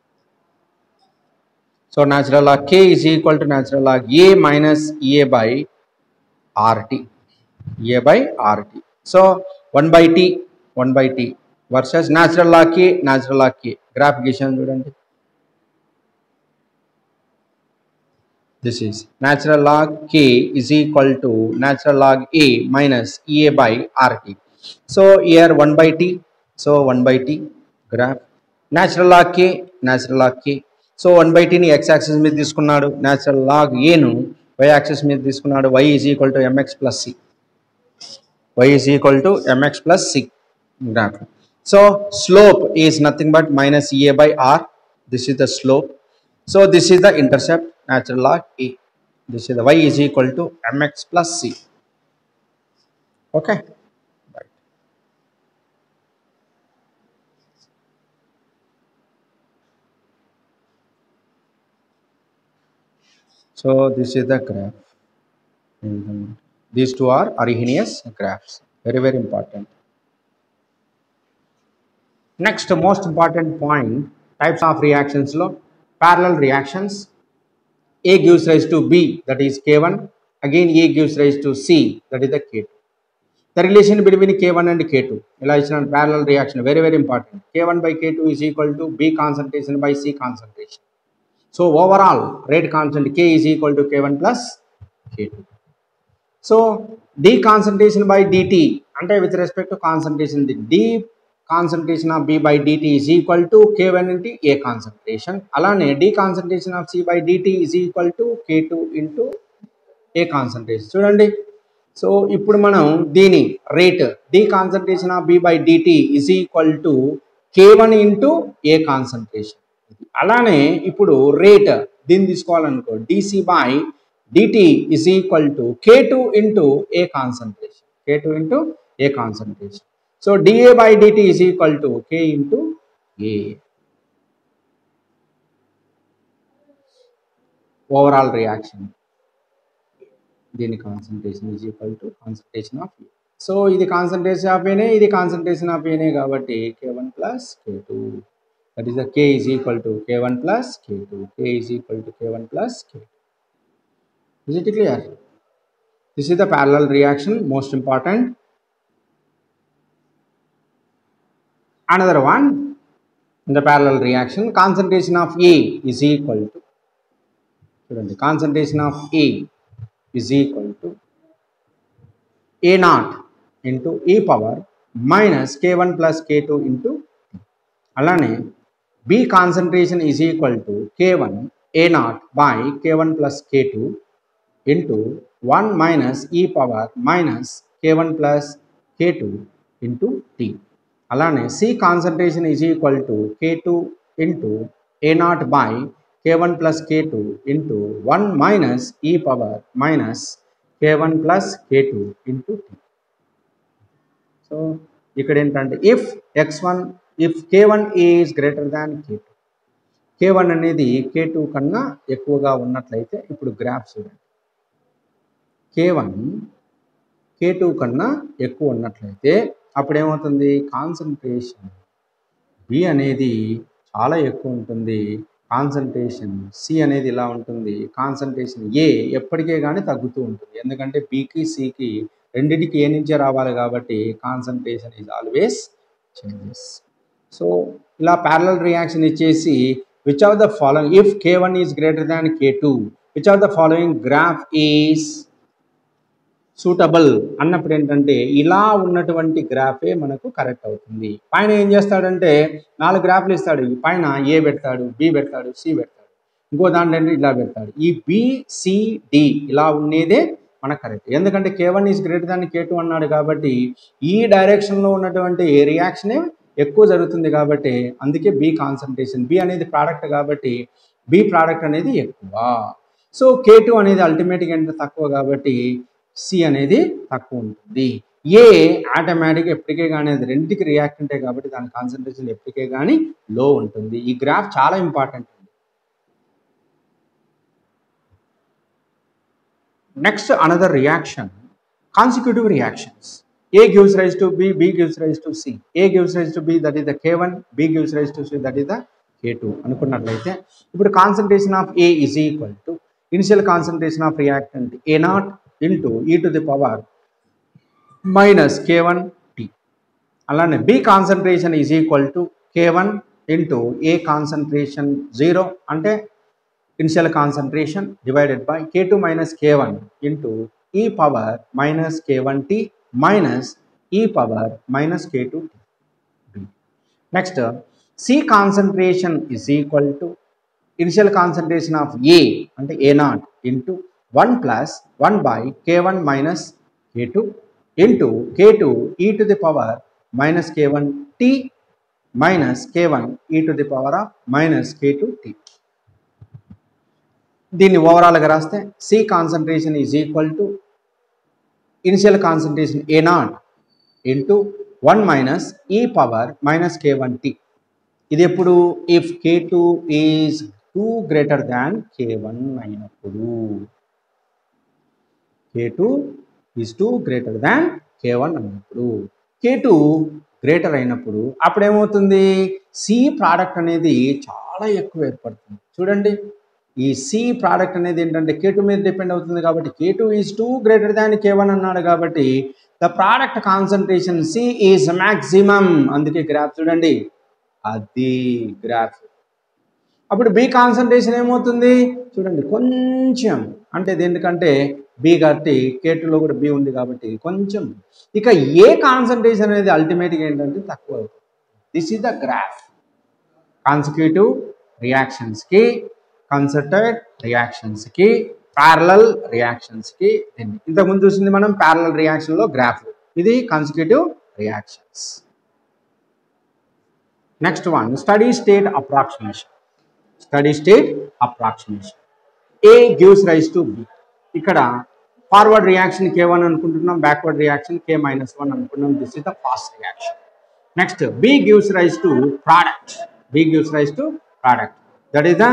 so natural log K is equal to natural log A minus A by RT A by RT so one by T one by T versus natural లాకి natural లాకి graph గీసాను చూడండి this is natural log K is equal to natural log A minus A by RT so here one by T so one by T graph natural log K natural log K so one by టీని X axis మీద తీసుకున్నాడు natural log ఏను Y axis మీద తీసుకున్నాడు Y is equal to MX plus C why is equal to MX plus C graph so slope is nothing but minus A by R this is the slope so this is the intercept natural log a this is the y is equal to mx plus c okay right so this is the graph And these two are Arrhenius graphs very very important next most important point types of reactions law parallel reactions a gives rise to B, that is K1. Again, A gives rise to C, that is the K2. The relation between K1 and K2, ఇలా ఇచ్చిన parallel reaction, very, very important. K1 by K2 is equal to B concentration by C concentration. So, overall, rate constant K is equal to K1 plus K2. So, D concentration by dt, అంటే with respect to concentration, the D concentration of B by dt is equal to K1 into A concentration. అలానే D concentration of C by dt is equal to K2 into A concentration. చూడండి so ఇప్పుడు మనం దీని rate D concentration of B by DT is equal to K one into A concentration అలానే ఇప్పుడు rate దీన్ని తీసుకోవాలనుకో DC by DT is equal to K two into A concentration K two into A concentration so DA by DT is equal to K into A overall reaction దీని concentration is equal to concentration of A so ఇది concentration of ఏనే ఇది concentration of ఏనే కాబట్టి K one plus K two that is the K is equal to K one plus K two K is equal to K one plus K is it clear this is the parallel reaction most important another one in the parallel reaction concentration of a is equal to చూడండి concentration of a is equal to a naught into e power minus k1 plus k2 into t అలానే b concentration is equal to k1 a naught by k1 plus k2 into 1 minus e power minus k1 plus k2 into t అలానే c concentration is equal to k2 into a naught by k1 plus k2 into 1 minus e power minus k1 plus k2 into t so ఇక్కడ ఏంటంటే if X one if K one is greater than K two K one అనేది K two కన్నా ఎక్కువగా ఉన్నట్లయితే ఇప్పుడు graph చూడండి K one కే two కన్నా ఎక్కువ ఉన్నట్లయితే అప్పుడు ఏమవుతుంది కాన్సన్ట్రేషన్ బి అనేది చాలా ఎక్కువ ఉంటుంది కాన్సన్ట్రేషన్ సి అనేది ఇలా ఉంటుంది కాన్సన్ట్రేషన్ ఏ ఎప్పటికే కానీ తగ్గుతూ ఉంటుంది ఎందుకంటే బికి సికి రెండింటికి ఏ నుంచే రావాలి కాబట్టి concentration is always changes so ఇలా ప్యారలల్ రియాక్షన్ ఇచ్చేసి which of the following if K one is greater than K two which of the following graph is suitable అన్నప్పుడు ఏంటంటే ఇలా ఉన్నటువంటి గ్రాఫే మనకు కరెక్ట్ అవుతుంది పైన ఏం చేస్తాడంటే నాలుగు గ్రాఫ్లు ఇస్తాడు ఈ పైన ఏ పెడతాడు బి పెడతాడు సి పెడతాడు ఇంకో దాంట్లో అంటే ఇలా పెడతాడు ఈ బిసిడి ఇలా ఉండేదే మనకు కరెక్ట్ ఎందుకంటే K one is greater than K two అన్నాడు కాబట్టి ఈ డైరెక్షన్లో ఉన్నటువంటి రియాక్షనే ఎక్కువ జరుగుతుంది కాబట్టి అందుకే బి కాన్సన్ట్రేషన్ బి అనేది ప్రోడక్ట్ కాబట్టి బి ప్రోడక్ట్ అనేది ఎక్కువ సో కే టూ అనేది అల్టిమేట్గా ఎంత తక్కువ కాబట్టి సి అనేది తక్కువ ఉంటుంది ఏ ఆటోమేటిక్ ఎప్పటికే కానీ అది రెండుకి రియాక్టెంటే కాబట్టి దాని కాన్సన్ట్రేషన్ ఎప్పటికే కానీ లో ఉంటుంది ఈ గ్రాఫ్ చాలా ఇంపార్టెంట్ అండి next another reaction consecutive reactions A gives rise to B, B gives rise to C. A gives rise to B, that is the K1, B gives rise to C, that is the K2 అనుకున్నట్లయితే ఇప్పుడు concentration of A is equal to initial concentration of reactant A naught into ఈ to the power minus K one T అలానే B concentration is equal to K one into A concentration zero అంటే initial concentration divided by K two minus K one into E power minus K one T minus E power minus K two T next C concentration is equal to initial concentration of ఏ అంటే A naught into one plus one by K one minus K two into K two E to the power minus K one T minus K one E to the power of minus K two T దీన్ని ఓవరాల్గా రాస్తే C concentration is equal to initial concentration A naught into one minus E power minus K one T ఇది ఎప్పుడు if K two is too greater than K one అయినప్పుడు K two is too greater than K one అయినప్పుడు K two greater అయినప్పుడు అప్పుడు ఏమవుతుంది C product అనేది చాలా ఎక్కువ ఏర్పడుతుంది చూడండి ఈ సి ప్రోడక్ట్ అనేది ఏంటంటే కే టూ మీద డిపెండ్ అవుతుంది కాబట్టి K two is too greater than K one అన్నాడు కాబట్టి the product concentration C is maximum అందుకే గ్రాఫ్ చూడండి అది గ్రాఫ్ అప్పుడు బి కాన్సన్ట్రేషన్ ఏమవుతుంది చూడండి కొంచెం అంటే దేనికంటే బి కాబట్టి కే టూలో కూడా బి ఉంది కాబట్టి కొంచెం ఇక ఏ కాన్సన్ట్రేషన్ అనేది అల్టిమేట్గా ఏంటంటే తక్కువ అవుతుంది this is the graph consecutive రియాక్షన్స్కి కన్సర్టెడ్ రియాక్షన్స్కి ప్యారలల్ రియాక్షన్స్ కి దీన్ని ఇంతకుముందు చూసింది మనం ప్యారలల్ రియాక్షన్ లో గ్రాఫ్ ఇది consecutive reactions next one steady state approximation steady state approximation A gives rise to B ఇక్కడ ఫార్వర్డ్ రియాక్షన్ కే వన్ అనుకుంటున్నాం backward reaction K minus one అనుకుంటున్నాం this is the fast reaction next B gives rise to product B gives rise to product that is the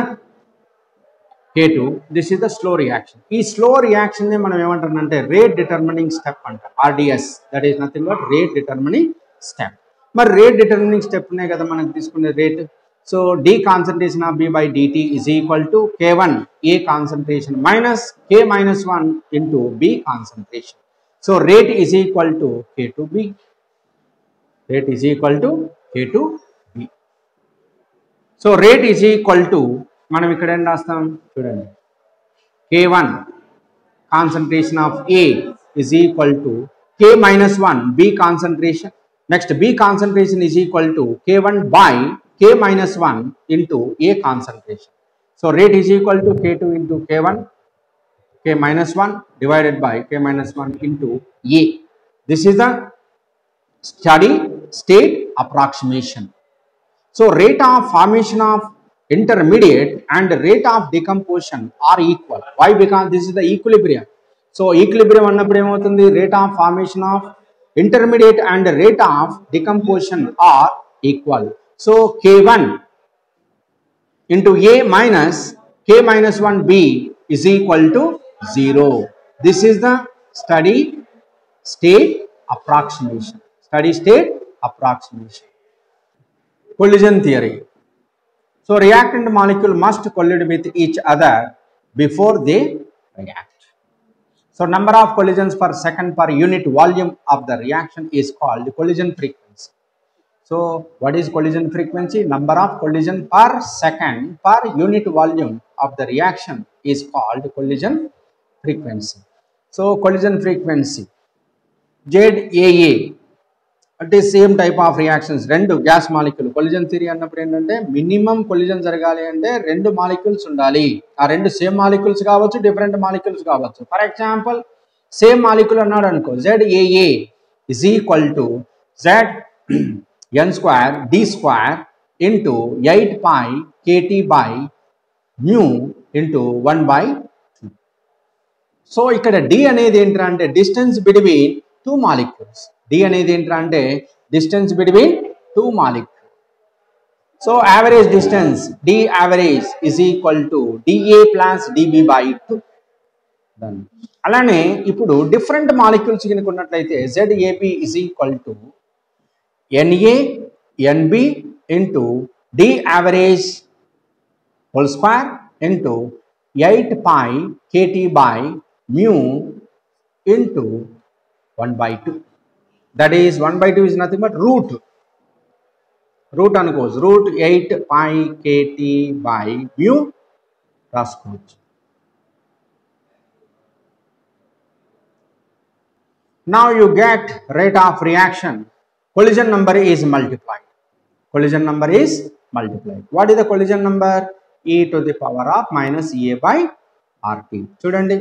K two this is the slow reaction ఈ slow reaction ని మనం ఏమంటారంటే rate determining step అంటారు RDS that is nothing but rate determining step మరి rate determining step నే కదా మనకు తీసుకునే rate so D concentration of B by DT is equal to K one A concentration minus K minus one into B concentration so rate is equal to K two B rate is equal to K two B so rate is equal to మనం ఇక్కడ ఏం రాస్తాం చూడండి K one concentration of A is equal to K minus one B concentration next B concentration is equal to K one by K minus one into A concentration so rate is equal to K two into K one K minus one divided by K minus one into A this is the steady state approximation So rate of formation of intermediate and rate of decomposition are equal. Why? Because this is the equilibrium. So equilibrium అన్నప్పుడు ఏమవుతుంది rate of formation of intermediate and rate of decomposition are equal so K one into A minus K minus one B is equal to zero this is the steady state approximation steady state approximation collision theory. So reactant molecule must collide with each other before they react. So number of collisions per second per unit volume of the reaction is called collision frequency. So what is collision frequency? Number of collision per second per unit volume of the reaction is called collision frequency. So collision frequency ZAA అంటే same type of reactions రెండు gas molecule collision theory అన్నప్పుడు ఏంటంటే minimum collision జరగాలి అంటే రెండు molecules ఉండాలి ఆ రెండు సేమ్ మాలిక్యూల్స్ కావచ్చు డిఫరెంట్ మాలిక్యూల్స్ కావచ్చు ఫర్ ఎగ్జాంపుల్ సేమ్ మాలిక్యూల్ అన్నాడు అనుకో Z AA is equal to Z N square D square into eight pi KT by mu into one by two so ఇక్కడ డి అనేది ఏంటంటే అంటే distance between two molecules D అనేది ఏంటంటే అంటే distance between two molecule so average distance D average is equal to DA plus DB by two అలానే ఇప్పుడు different molecules కనుక ఉన్నట్లయితే ZAB is equal to NA NB into D average whole square into eight pi KT by mu into one by two that is one by two is nothing but root root అనుకోవచ్చు root eight pi KT by mu రాసుకోవచ్చు now you get rate of reaction collision number is multiplied collision number is multiplied what is the collision number e to the power of minus a by rt చూడండి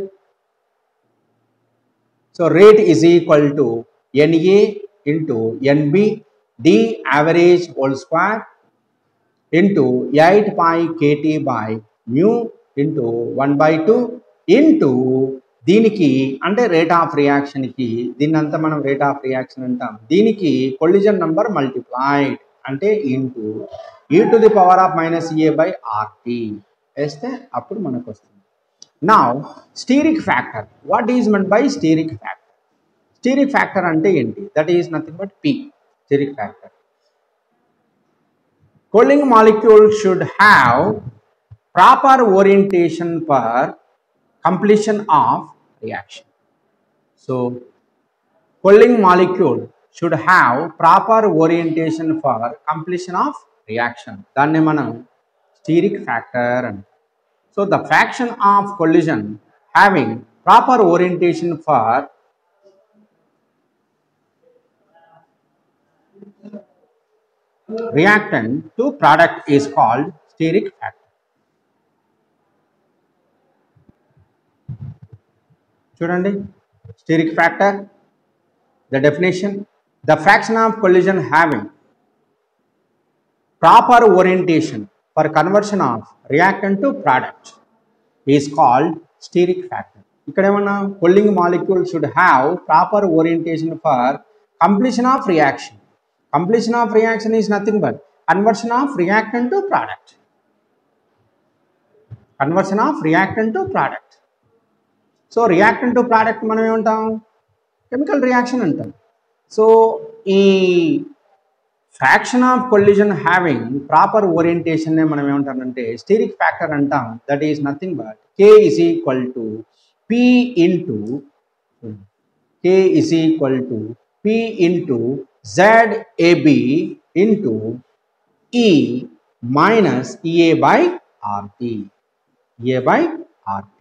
so rate is equal to NA into NB D average whole square into eight by KT by mu into one by two into దీనికి అంటే rate of రియాక్షన్కి దీన్ని అంతా మనం rate of reaction అంటాం దీనికి collision number multiplied అంటే into ఈ to the power of minus A by RT వేస్తే అప్పుడు మనకు వస్తుంది నా steric factor what is meant by steric factor steric factor అంటే ఏంటి that is nothing but P steric factor Cooling molecule should have proper orientation for completion of reaction. So, cooling molecule should have proper orientation for completion of reaction. దాన్ని మనం steric factor అంటాం so the fraction of collision having proper orientation for reactant to product is called steric factor. చూడండి steric factor the definition the fraction of collision having proper orientation for conversion of reactant to product is called steric factor ఇక్కడ ఏమన్నా colliding molecule should have proper orientation for completion of reaction completion of reaction is nothing but conversion of reactant to product conversion of reactant to product so reactant to product మనం ఏమంటాం chemical reaction అంటాం so ఈ fraction of collision having proper orientation మనం ఏమంటామంటే steric factor అంటాం that is nothing but K is equal to P into K is equal to P into Z AB into E minus EA by RT A by RT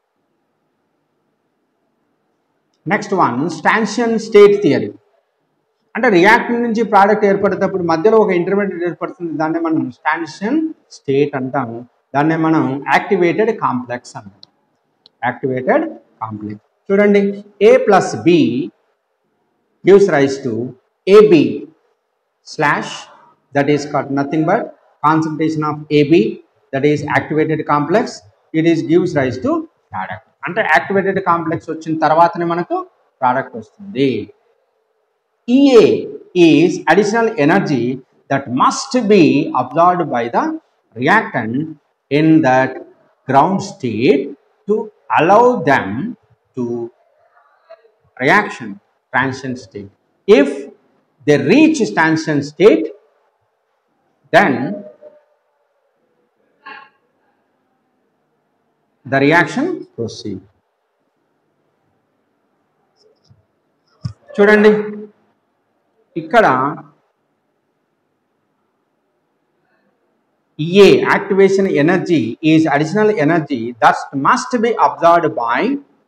next one transition state theory అంటే reaction నుంచి product ఏర్పడేటప్పుడు మధ్యలో ఒక intermediate ఏర్పడుతుంది దాన్నే మనం స్టాన్షియన్ state అంటాము దాన్నే మనం యాక్టివేటెడ్ కాంప్లెక్స్ అంటాం యాక్టివేటెడ్ కాంప్లెక్స్ చూడండి A plus B gives rise to AB slash that is cut nothing but concentration of AB that is activated complex it is gives rise to product అంటే activated complex వచ్చిన తర్వాతనే మనకు product వస్తుంది EA is additional energy that must be absorbed by the reactant in that ground state to allow them to reaction transition state. If they reach transition state, then the reaction proceed. చూడండి ఇక్కడ A activation energy is additional energy that must be observed by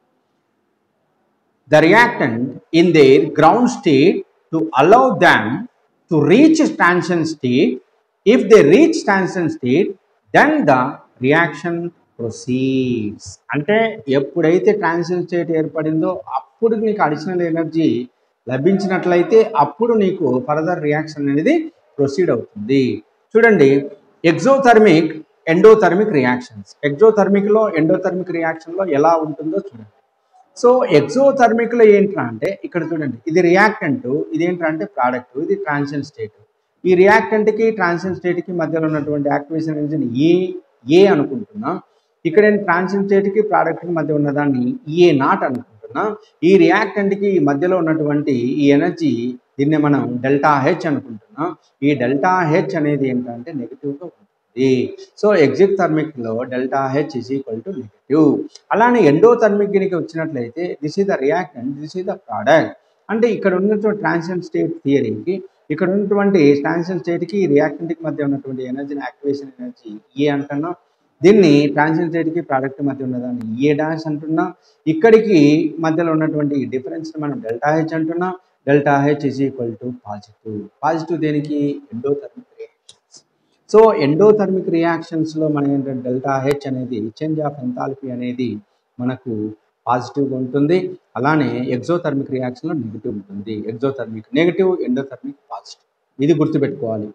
the reactant in their ground state to allow them to reach transition state if they reach transition state then the reaction proceeds అంటే ఎప్పుడైతే ట్రాన్షన్ state ఏర్పడిందో అప్పుడు నీకు additional energy లభించినట్లయితే అప్పుడు నీకు further reaction అనేది proceed అవుతుంది చూడండి exothermic endothermic reactions ఎగ్జోథర్మిక్లో ఎండోథర్మిక్ రియాక్షన్లో ఎలా ఉంటుందో చూడండి సో ఎగ్జోథర్మిక్లో ఏంట్రా అంటే ఇక్కడ చూడండి ఇది రియాక్టెంట్ ఇది ఏంటంటే ప్రోడక్ట్ ఇది ట్రాన్షన్ స్టేట్ ఈ రియాక్టెంట్కి ట్రాన్షన్ స్టేట్కి మధ్యలో ఉన్నటువంటి యాక్టివేషన్ ఎనర్జీని ఏ ఏ అనుకుంటున్నా ఇక్కడ నేను ట్రాన్షన్ స్టేట్కి ప్రోడక్ట్కి మధ్య ఉన్నదాన్ని ఏ నాట్ అనుకుంటున్నా ఈ రియాక్టెంట్కి మధ్యలో ఉన్నటువంటి ఈ ఎనర్జీ దీన్ని మనం డెల్టా హెచ్ అనుకుంటున్నాం ఈ డెల్టా హెచ్ అనేది ఏంటంటే నెగిటివ్గా ఉంటుంది సో ఎగ్జిట్ థర్మిక్లో delta H is equal to negative అలానే ఎండోథర్మిక్ గినికి వచ్చినట్లయితే this is the reactant this is the product అంటే ఇక్కడ ఉన్నటువంటి ట్రాన్షన్ స్టేట్ థియరీకి ఇక్కడ ఉన్నటువంటి ట్రాన్షన్ స్టేట్కి రియాక్టెంట్కి మధ్య ఉన్నటువంటి ఎనర్జీని యాక్టివేషన్ ఎనర్జీ ఏ అంటున్నాం దీన్ని ట్రాన్షన్ స్టేట్కి ప్రోడక్ట్ మధ్య ఉన్నదాన్ని ఏ డాష్ అంటున్నాం ఇక్కడికి మధ్యలో ఉన్నటువంటి ఈ డిఫరెన్స్ మనం డెల్టా హెచ్ అంటున్నాం delta H is equal to positive positive దేనికి ఎండోథర్మిక్ రియాక్షన్స్ సో ఎండోథర్మిక్ రియాక్షన్స్లో మనం ఏంటంటే డెల్టా హెచ్ అనేది చేంజ్ ఆఫ్ ఎంథాల్పీ అనేది మనకు పాజిటివ్గా ఉంటుంది అలానే ఎగ్జోథర్మిక్ రియాక్షన్లో నెగిటివ్ ఉంటుంది ఎగ్జోథర్మిక్ నెగిటివ్ ఎండోథర్మిక్ పాజిటివ్ ఇది గుర్తుపెట్టుకోవాలి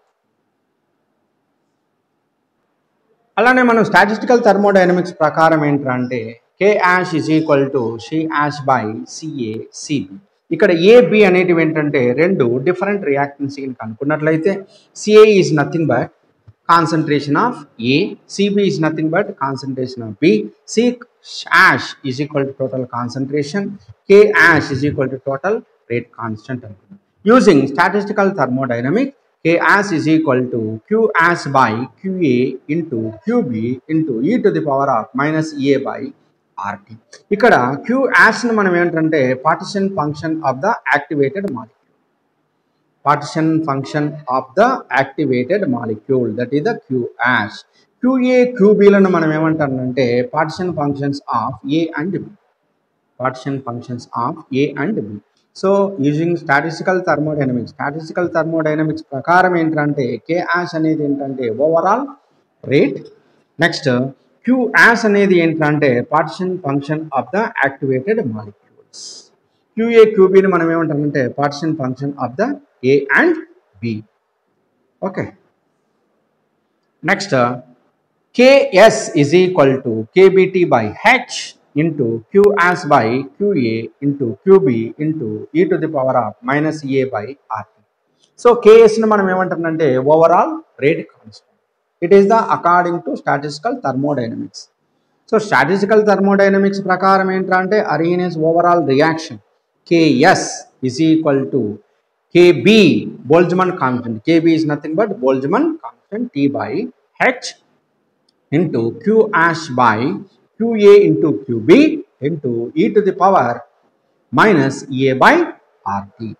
అలానే మనం స్టాటిస్టికల్ థర్మోడైనమిక్స్ ప్రకారం ఏంటంటే K hash is equal to C hash by CA CB ఇక్కడ ఏ బి అనేటివి ఏంటంటే రెండు డిఫరెంట్ రియాక్టెన్స్ అనుకున్నట్లయితే CA is nothing but concentration of A CB is nothing but concentration of B C hash is equal to total concentration K hash is equal to total rate constant అనుకున్నాం using statistical thermodynamic K as is equal to Q as by QA into QB into e to the power of minus EA by RT. ఇక్కడ Q as ని మనం ఏంటంటే partition function of the activated molecule partition function of the activated molecule that is the Q hash QA క్యూబీలను మనం ఏమంటామంటే partition functions of A and B partition functions of A and B so using statistical thermodynamics statistical thermodynamics ప్రకారం ఏంటంటే K hash అనేది ఏంటంటే overall rate next Q hash అనేది ఏంటంటే partition function of the activated molecules QA క్యూబీని మనం ఏమంటామంటే partition function of the A and B okay next KS is equal to KBT by H into QS by QA into QB into ఈ to the power of minus A by RT so కేఎస్ని మనం ఏమంటారంటే overall rate constant it is the according to statistical thermodynamics so statistical thermodynamics ప్రకారం ఏంటంటే Arrhenius overall reaction KS is equal to KB Boltzmann constant KB is nothing but Boltzmann constant T by H into Q hash by QA into QB into ఈ to the power minus A by RT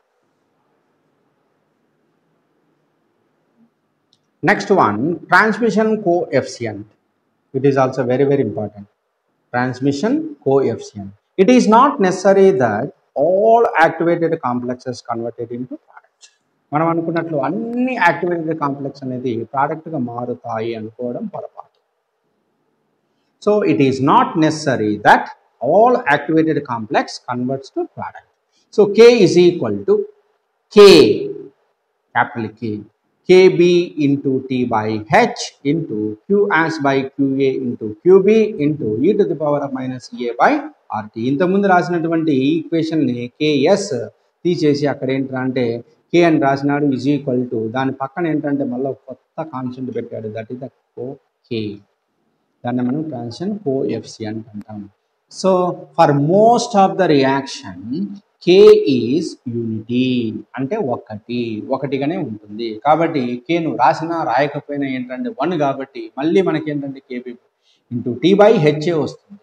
Next one, transmission coefficient. It is also very, very important. Transmission coefficient. It is not necessary that all activated complexes converted into product. మనం అనుకున్నట్లు అన్ని activated complex అనేది ప్రోడక్ట్గా మారుతాయి అనుకోవడం పొరపాటు so it is not necessary that all activated complex converts to product so K is equal to K capital K KB into T by H into QS by QA into QB into e to the power of minus A by RT ఇంతకుముందు రాసినటువంటి ఈ ఈక్వేషన్ని KS తీసేసి అక్కడ ఏంటంటే కే అని రాసినాడు is equal to దాని పక్కన ఏంటంటే మళ్ళీ కొత్త కాన్స్టెంట్ పెట్టాడు దట్ ఈస్ ద కో కే దాన్ని మనం ట్రాన్షన్ కో ఎఫ్సియంట్ అంటాం so for most of the reaction K is unity అంటే ఒకటి ఒకటిగానే ఉంటుంది కాబట్టి కేను రాసినా రాయకపోయినా ఏంటంటే వన్ కాబట్టి మళ్ళీ మనకి ఏంటంటే KB into T by HA వస్తుంది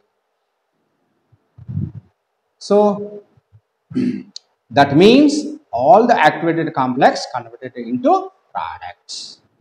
so that means all the activated complex converted into products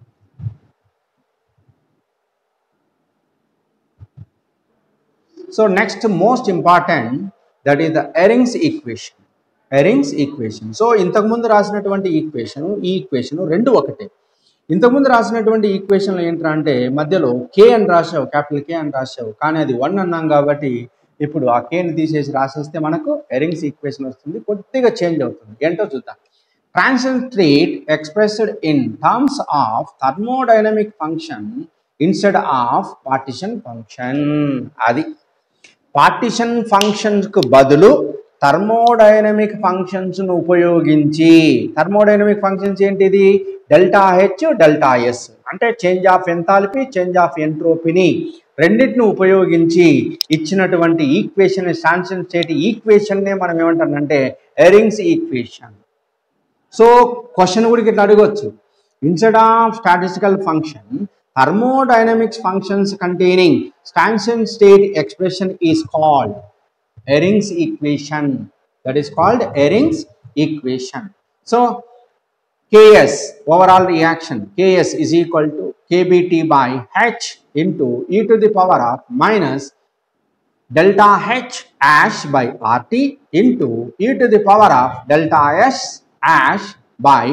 So next most important that is the Ering's equation. Ering's equation. So ఇంతకుముందు రాసినటువంటి ఈక్వేషన్ ఈ ఈక్వేషన్ రెండు ఒకటే ఇంతకుముందు రాసినటువంటి ఈక్వేషన్లో ఏంట్రా అంటే మధ్యలో కే అని రాసావు క్యాపిటల్ కే అని రాసావు కానీ అది వన్ అన్నాం కాబట్టి ఇప్పుడు ఆ కేని తీసేసి రాసేస్తే మనకు ఎరింగ్స్ ఈక్వేషన్ వస్తుంది కొద్దిగా చేంజ్ అవుతుంది ఏంటో చూద్దాం transition state expressed in terms of thermodynamic function instead of partition function అది పార్టిషన్ ఫంక్షన్స్కు బదులు థర్మోడైనమిక్ ఫంక్షన్స్ను ఉపయోగించి థర్మోడైనమిక్ ఫంక్షన్స్ ఏంటిది డెల్టా హెచ్ డెల్టా ఎస్ అంటే change of enthalpy change of ఎంట్రోపీని రెండింటిని ఉపయోగించి ఇచ్చినటువంటి ఈక్వేషన్ శాంక్షన్ స్టేట్ ఈక్వేషన్నే మనం ఏమంటామంటే ఎరింగ్స్ ఈక్వేషన్ సో క్వశ్చన్ కూడా ఇట్లా అడగవచ్చు instead of statistical function thermodynamics functions containing Stanson state expression is called Ering's equation. That is called Ering's equation. So, Ks, overall reaction, Ks is equal to Kbt by H into e to the power of minus delta H ash by RT into e to the power of delta S ash by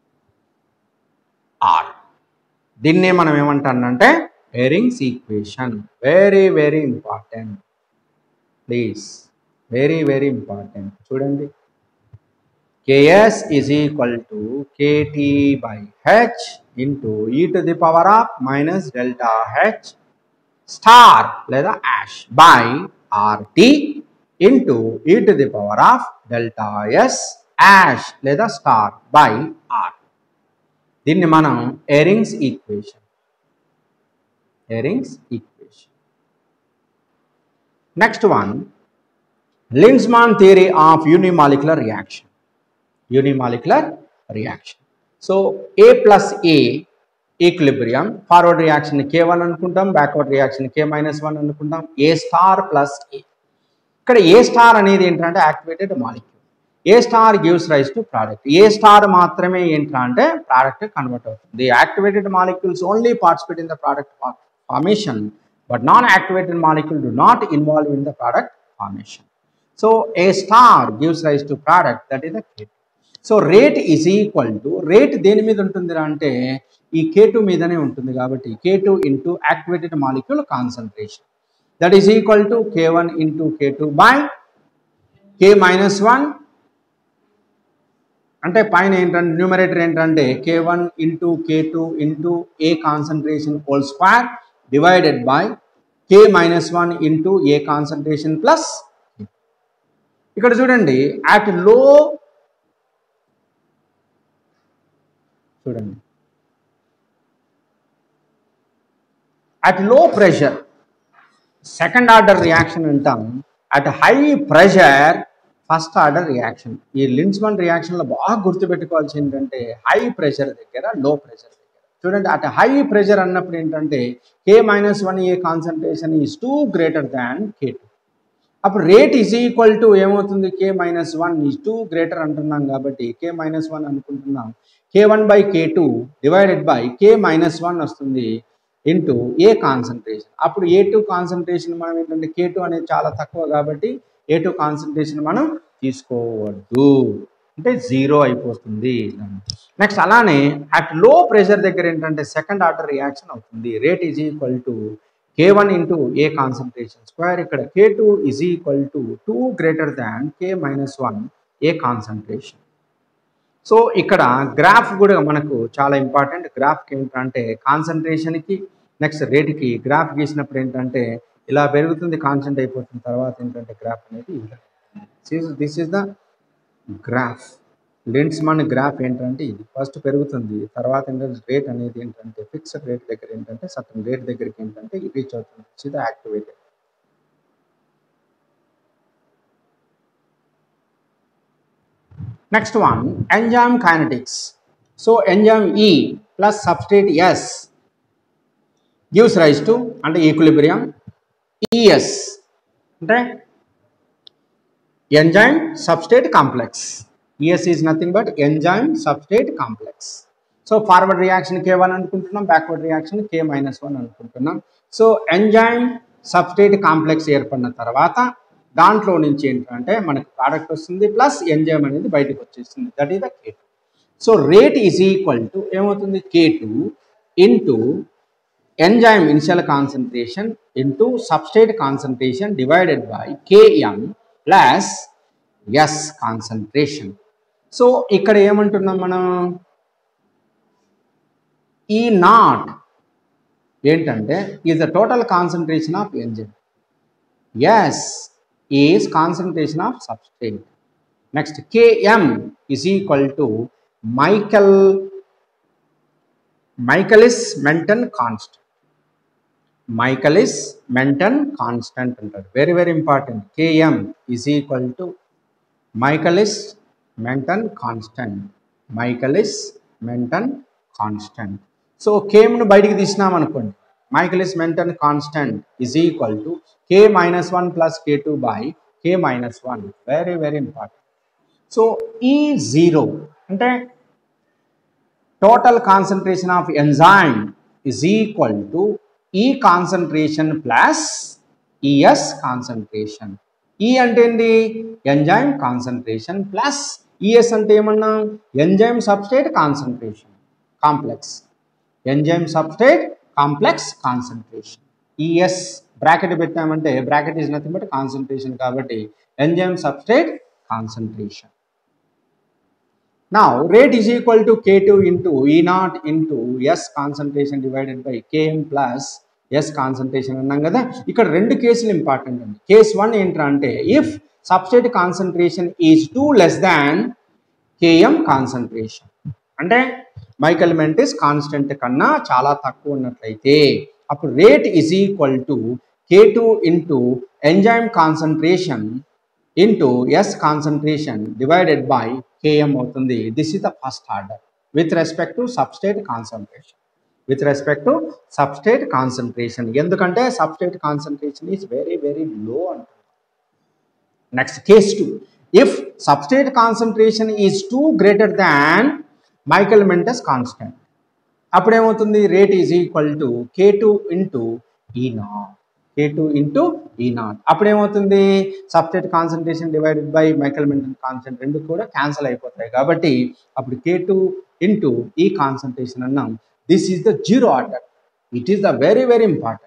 R. దీన్నే మనం ఏమంటానంటే Eyring's equation very very important please very very important చూడండి KS is equal to KT by H into ఈ to the power of minus delta H star లేదా hash by RT into ఈ to the power of delta S hash లేదా star by R దీన్ని మనం Eyring's equation Eyring's equation next one Lindemann theory of unimolecular reaction unimolecular reaction so A plus A equilibrium forward reaction K one అనుకుంటాం backward reaction K minus one అనుకుంటాం A star plus ఏ ఇక్కడ ఏ star అనేది ఏంటంటే activated molecule A star gives rise to product A star మాత్రమే ఏంట్రా అంటే product convert అవుతుంది activated molecules only participate in the product formation but non activated molecule do not involve in the product formation so A star gives rise to product that is the KT so rate is equal to rate దేని మీద ఉంటుందిరా అంటే ఈ కే two మీదనే ఉంటుంది కాబట్టి K two into activated molecule concentration that is equal to K one into K two by K minus one అంటే పైన ఏంటంటే న్యూమరేటర్ ఏంటంటే K one into K two into A concentration whole square divided by K minus one into A concentration plus ఇక్కడ చూడండి at low చూడండి at low pressure second order reaction అంటాం at high pressure first order reaction ఈ Lindemann రియాక్షన్లో బాగా గుర్తుపెట్టుకోవాల్సి ఏంటంటే high pressure దగ్గర లో pressure దగ్గర చూడండి అట్ హై ప్రెషర్ అన్నప్పుడు ఏంటంటే K minus one A concentration is too greater than K two అప్పుడు రేట్ ఈజ్ ఈక్వల్ టు ఏమవుతుంది K minus one is too greater అంటున్నాం కాబట్టి కే మైనస్ వన్ అనుకుంటున్నాం K one by K two divided by K minus one వస్తుంది into A concentration అప్పుడు A two concentration మనం ఏంటంటే K two అనేది చాలా తక్కువ కాబట్టి ఏ టూ కాన్సన్ట్రేషన్ మనం తీసుకోవద్దు అంటే జీరో అయిపోతుంది నెక్స్ట్ అలానే అట్ లో ప్రెషర్ దగ్గర ఏంటంటే సెకండ్ ఆర్డర్ రియాక్షన్ అవుతుంది rate is equal to K one into A concentration square ఇక్కడ K two is equal to too greater than K minus one A concentration so ఇక్కడ graph కూడా మనకు చాలా important గ్రాఫ్కి ఏంటంటే కాన్సన్ట్రేషన్కి next రేట్కి గ్రాఫ్ గీసినప్పుడు ఏంటంటే ఇలా పెరుగుతుంది కాన్సెంట్ అయిపోతుంది తర్వాత ఏంటంటే గ్రాఫ్ అనేది this is the graph Lindemann graph ఏంటంటే ఇది ఫస్ట్ పెరుగుతుంది తర్వాత ఏంటంటే రేట్ అనేది ఏంటంటే ఫిక్స్డ్ రేట్ దగ్గర ఏంటంటే సర్టన్ రేట్ దగ్గరికి ఏంటంటే రీచ్ అవుతుంది ఇది activated next one enzyme kinetics so enzyme E plus substrate S gives rise to అంటే ఈక్విలిబ్రియం ఈఎస్ అంటే enzyme substrate complex ES is nothing but enzyme substrate complex so forward reaction K one అనుకుంటున్నాం backward reaction K minus one అనుకుంటున్నాం so enzyme substrate complex ఏర్పడిన తర్వాత దాంట్లో నుంచి ఏంటంటే మనకు ప్రోడక్ట్ వస్తుంది ప్లస్ ఎంజైమ్ అనేది బయటకు వచ్చేస్తుంది that is the K two so rate is equal to ఏమవుతుంది K two into enzyme initial concentration into substrate concentration divided by KM plus S concentration so ఇక్కడ ఏమంటున్నాం మనం ఈ నాట్ ఏంటంటే is the total concentration of enzyme S is concentration of substrate next KM is equal to Michael Michaelis Menten constant Michaelis Menten constant అంటారు very very important KM is equal to Michaelis Menten constant Michaelis Menten constant so కేమ్ను బయటికి తీసినాం అనుకోండి Michaelis Menten constant is equal to K minus one plus K two by K minus one very very important so E zero అంటే total concentration of enzyme is equal to E concentration plus ES concentration E అంటే ఏంటి enzyme concentration plus ES అంటే ఏమన్నా enzyme substrate concentration complex enzyme substrate complex concentration ES bracket పెట్టామంటే bracket is nothing but concentration కాబట్టి enzyme substrate concentration Now, rate is equal to K2 into E naught into S concentration divided by Km plus S concentration అన్నాం కదా ఇక్కడ రెండు కేసులు important అండి case one ఏంట్రా అంటే if substrate concentration is too less than KM concentration అంటే Michaelis Menten constant కన్నా చాలా తక్కువ ఉన్నట్లయితే అప్పుడు rate is equal to K two into enzyme concentration into S concentration divided by KM అవుతుంది this is the first order with respect to substrate concentration with respect to substrate concentration ఎందుకంటే substrate concentration is very very low అంటుంది next case two if substrate concentration is too greater than Michaelis Menten constant అప్పుడేమవుతుంది rate is equal to K two into E naught K two into E naught అప్పుడు ఏమవుతుంది substrate concentration divided by Michaelis Menten constant రెండు కూడా cancel అయిపోతాయి కాబట్టి అప్పుడు K two into E concentration అన్నాం this is the zero order it is the very very important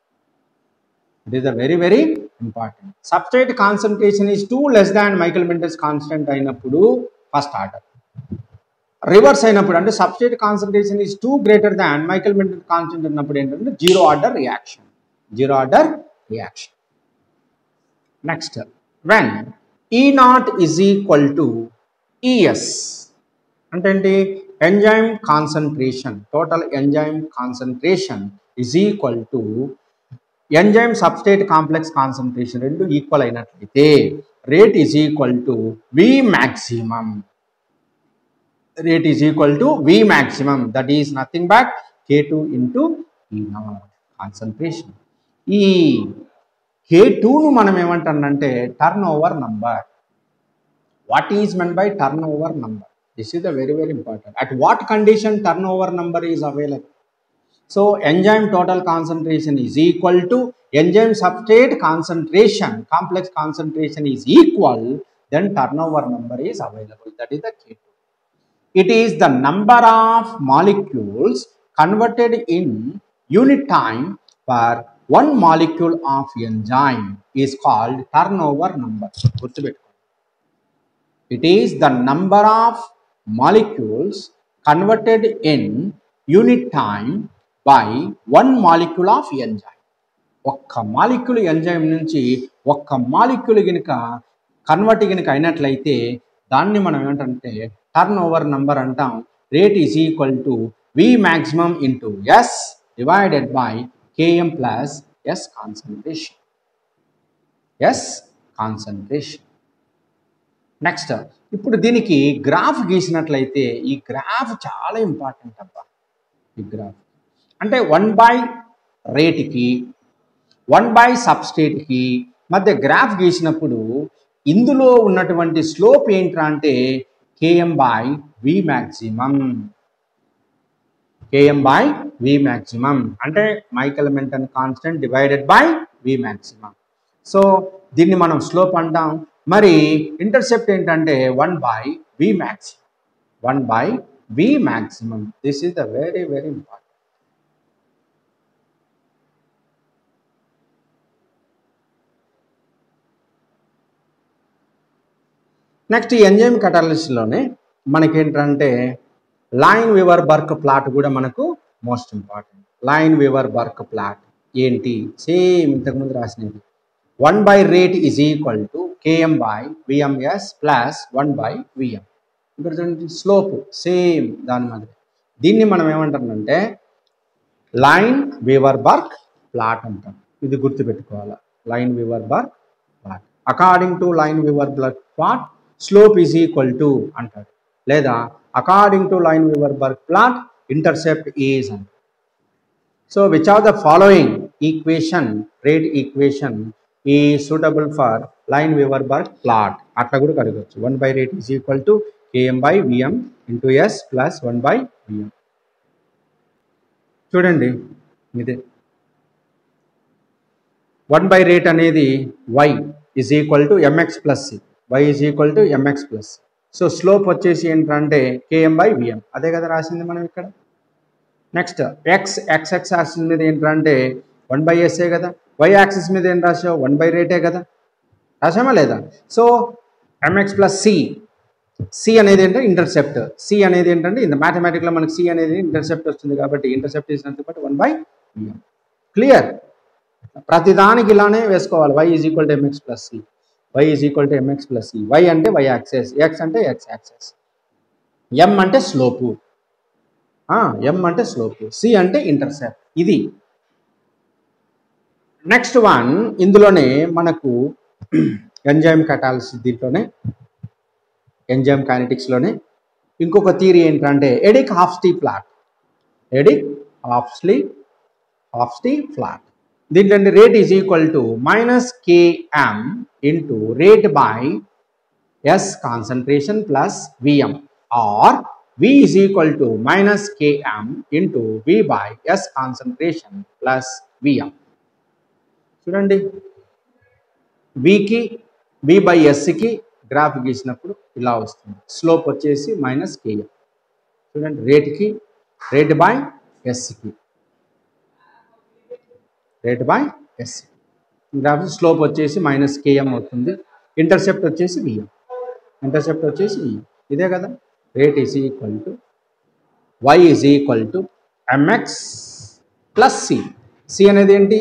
it is the very very important substrate concentration is too less than Michaelis Menten constant అయినప్పుడు first order reverse అయినప్పుడు అంటే substrate concentration is too greater than Michaelis Menten constant ఉన్నప్పుడు ఏంటంటే zero order reaction zero order reaction next when E naught is equal to ES అంటే ఏంటి enzyme concentration total enzyme concentration is equal to enzyme substrate complex concentration రెండు equal అయినట్లయితే rate is equal to V maximum rate is equal to V maximum that is nothing but K two into E naught concentration ఈ K టూను మనం ఏమంటానంటే turn over number what is meant by turn over number this is the very very important at what condition turn over number is available so enzyme total concentration is equal to enzyme substrate concentration complex concentration is equal then turn over number is available that is the K two it is the number of molecules converted in unit time per one molecule of enzyme is called turnover number గుర్తుపెట్టుకోండి it is the number of molecules converted in unit time by one molecule of enzyme ఒక్క molecule enzyme నుంచి ఒక్క molecule కనుక convert కనుక అయినట్లయితే దాన్ని మనం ఏంటంటే టర్న్ ఓవర్ నంబర్ అంటాం rate is equal to V maximum into S divided by KM plus S concentration S concentration next ఇప్పుడు దీనికి గ్రాఫ్ గీసినట్లయితే ఈ గ్రాఫ్ చాలా ఇంపార్టెంట్ అబ్బా ఈ గ్రాఫ్ అంటే వన్ బై రేట్కి వన్ బై సబ్స్టేట్కి మధ్య గ్రాఫ్ గీసినప్పుడు ఇందులో ఉన్నటువంటి స్లోప్ ఏంట్రా అంటే KM by V maximum KM by V maximum అంటే Michaelis Menten constant divided by V maximum so దీన్ని మనం స్లోప్ అంటాం మరి ఇంటర్సెప్ట్ ఏంటంటే one by V maximum one by V maximum this is the very very important next ఈ enzyme కటాలిస్ట్లోనే మనకేంటంటే Lineweaver Burk plot కూడా మనకు most important line Lineweaver Burk plot ఏంటి సేమ్ ఇంతకుముందు రాసినది one by rate is equal to KM by VMS plus one by VM ఇక్కడ చూడండి స్లోప్ సేమ్ దాని మాదిరి దీన్ని మనం ఏమంటామంటే లైన్ వివర్ బర్క్ ప్లాట్ అంటాం ఇది గుర్తుపెట్టుకోవాలి Lineweaver Burk plot according to Lineweaver Burk plot slope is equal to అంటాడు లేదా according to Lineweaver Burk plot intercept is అంటాడు so which are the following equation rate equation ఈ suitable for Lineweaver Burk plot అట్లా కూడా కడగచ్చు one by rate is equal to KM by VM into S plus one by VM చూడండి ఇదే one by rate అనేది Y is equal to MX plus C why is equal to MX plus so slope వచ్చేసి ఏంటంటే KM by VM అదే కదా రాసింది మనం ఇక్కడ next x x x axis మీద ఏంటంటే వన్ బై ఎస్ఏ కదా వై యాక్సిస్ మీద ఏం రాసావు వన్ బై రేటే కదా రాసామా లేదా so m x plus c c అనేది ఏంటంటే ఇంటర్సెప్ట్ సి అనేది ఏంటంటే ఇంత మ్యాథమెటిక్లో మనకి సి అనేది ఇంటర్సెప్ట్ వస్తుంది కాబట్టి intercept is nothing but one by v m clear ప్రతిదానికి ఇలానే వేసుకోవాలి y is equal to MX plus C why is equal to MX plus C y అంటే వై యాక్సెస్ ఎక్స్ అంటే ఎక్స్ యాక్సెస్ ఎం అంటే slope m అంటే slope c అంటే intercept ఇది next one ఇందులోనే మనకు ఎంజైమ్ కటాల్స్ దీంట్లోనే ఎంజైమ్ కైనటిక్స్లోనే ఇంకొక థియరీ ఏంటంటే Eadie Hofstee plot Eadie హాఫ్ స్లీ హాఫ్ స్టీ ఫ్లాట్ దీంట్లో rate is equal to minus k m into rate by s concentration plus v m or V is equal to minus Km into V by S concentration plus Vm. చూడండి బికి b by ఎస్కి graph గీసినప్పుడు ఇలా వస్తుంది slope వచ్చేసి minus k m చూడండి రేట్కి rate by ఎస్కి rate by s graph slope వచ్చేసి మైనస్ కేఎం అవుతుంది ఇంటర్సెప్ట్ వచ్చేసి విఎం ఇంటర్సెప్ట్ వచ్చేసి విఎం ఇదే కదా rate is equal to y is equal to MX plus c c అనేది ఏంటి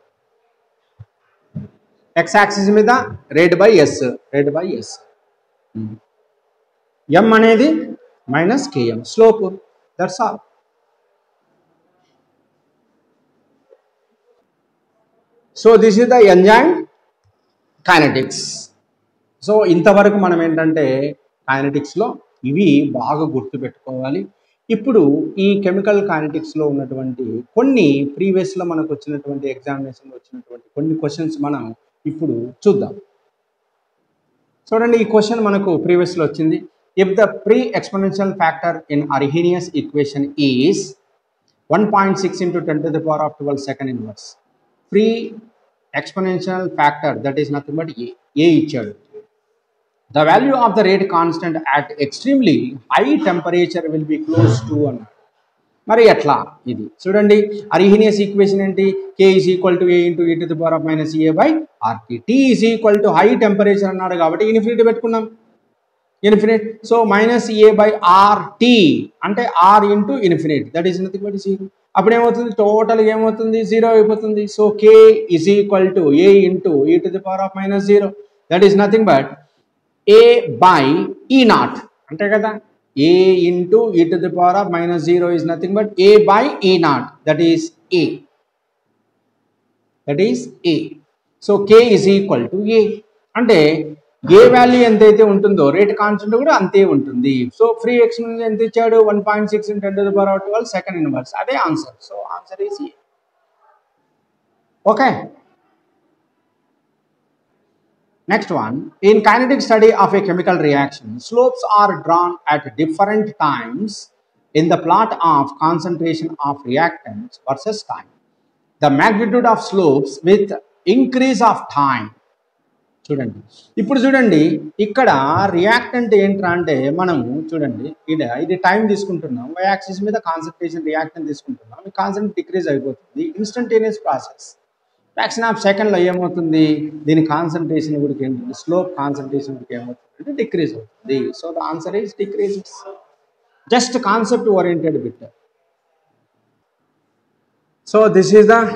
ఎక్స్ యాక్సిస్ మీద rate by s rate by s m అనేది minus k m slope that's all so this is the enzyme kinetics so ఇంతవరకు మనం ఏంటంటే కైనటిక్స్లో ఇవి బాగా గుర్తుపెట్టుకోవాలి ఇప్పుడు ఈ కెమికల్ కైనటిక్స్లో ఉన్నటువంటి కొన్ని ప్రీవియస్లో మనకు వచ్చినటువంటి ఎగ్జామినేషన్లో వచ్చినటువంటి కొన్ని క్వశ్చన్స్ మనం ఇప్పుడు చూద్దాం చూడండి ఈ క్వశ్చన్ మనకు ప్రీవియస్లో వచ్చింది if the pre exponential factor in Arrhenius equation is one point six into ten to the power of twelve second inverse free exponential factor that is nothing but a a ఇచ్చాడు the value of the rate constant at extremely high temperature will be close to అన్నాడు మరి ఎట్లా ఇది చూడండి Arrhenius equation ఏంటి k is equal to A into ఈ to the power of minus A by r t t is equal to high temperature అన్నాడు కాబట్టి infinity పెట్టుకున్నాం infinite so minus A by r t అంటే r into infinite that is nothing but zero అప్పుడు ఏమవుతుంది total ఏమవుతుంది zero అయిపోతుంది so K is equal to A into ఈ to the power of minus zero that is nothing but a by e naught అంతే కదా a into ఈ to the power of minus zero is nothing but a by e naught that is a that is a so K is equal to a అంటే a value ఎంతైతే ఉంటుందో rate constant కూడా అంతే ఉంటుంది so free expense ఎంత ఇచ్చాడు one point six ten to the power twelve second inverse అదే answer so answer is a okay Next one, in kinetic study of a chemical reaction, slopes are drawn at different times in the plot of concentration of reactants versus time. The magnitude of slopes with increase of time. చూడండి ఇప్పుడు చూడండి ఇక్కడ reactant ఏంట్రా అంటే మనము చూడండి ఇది ఇది టైం తీసుకుంటున్నాం వై యాక్సిస్ మీద కాన్సన్ట్రేషన్ రియాక్టెంట్ తీసుకుంటున్నాం ఈ కాన్సన్ట్రేట్ డిక్రీజ్ అయిపోతుంది ఇన్స్టంటేనియస్ ప్రాసెస్ ఫ్రాక్షన్ ఆఫ్ సెకండ్లో ఏమవుతుంది దీని కాన్సన్ట్రేషన్ కూడా ఏంటంటే స్లోప్ కాన్సన్ట్రేషన్ కూడా ఏమవుతుంది అంటే డిక్రీజ్ అవుతుంది so the answer is decrease just concept oriented bit so this is the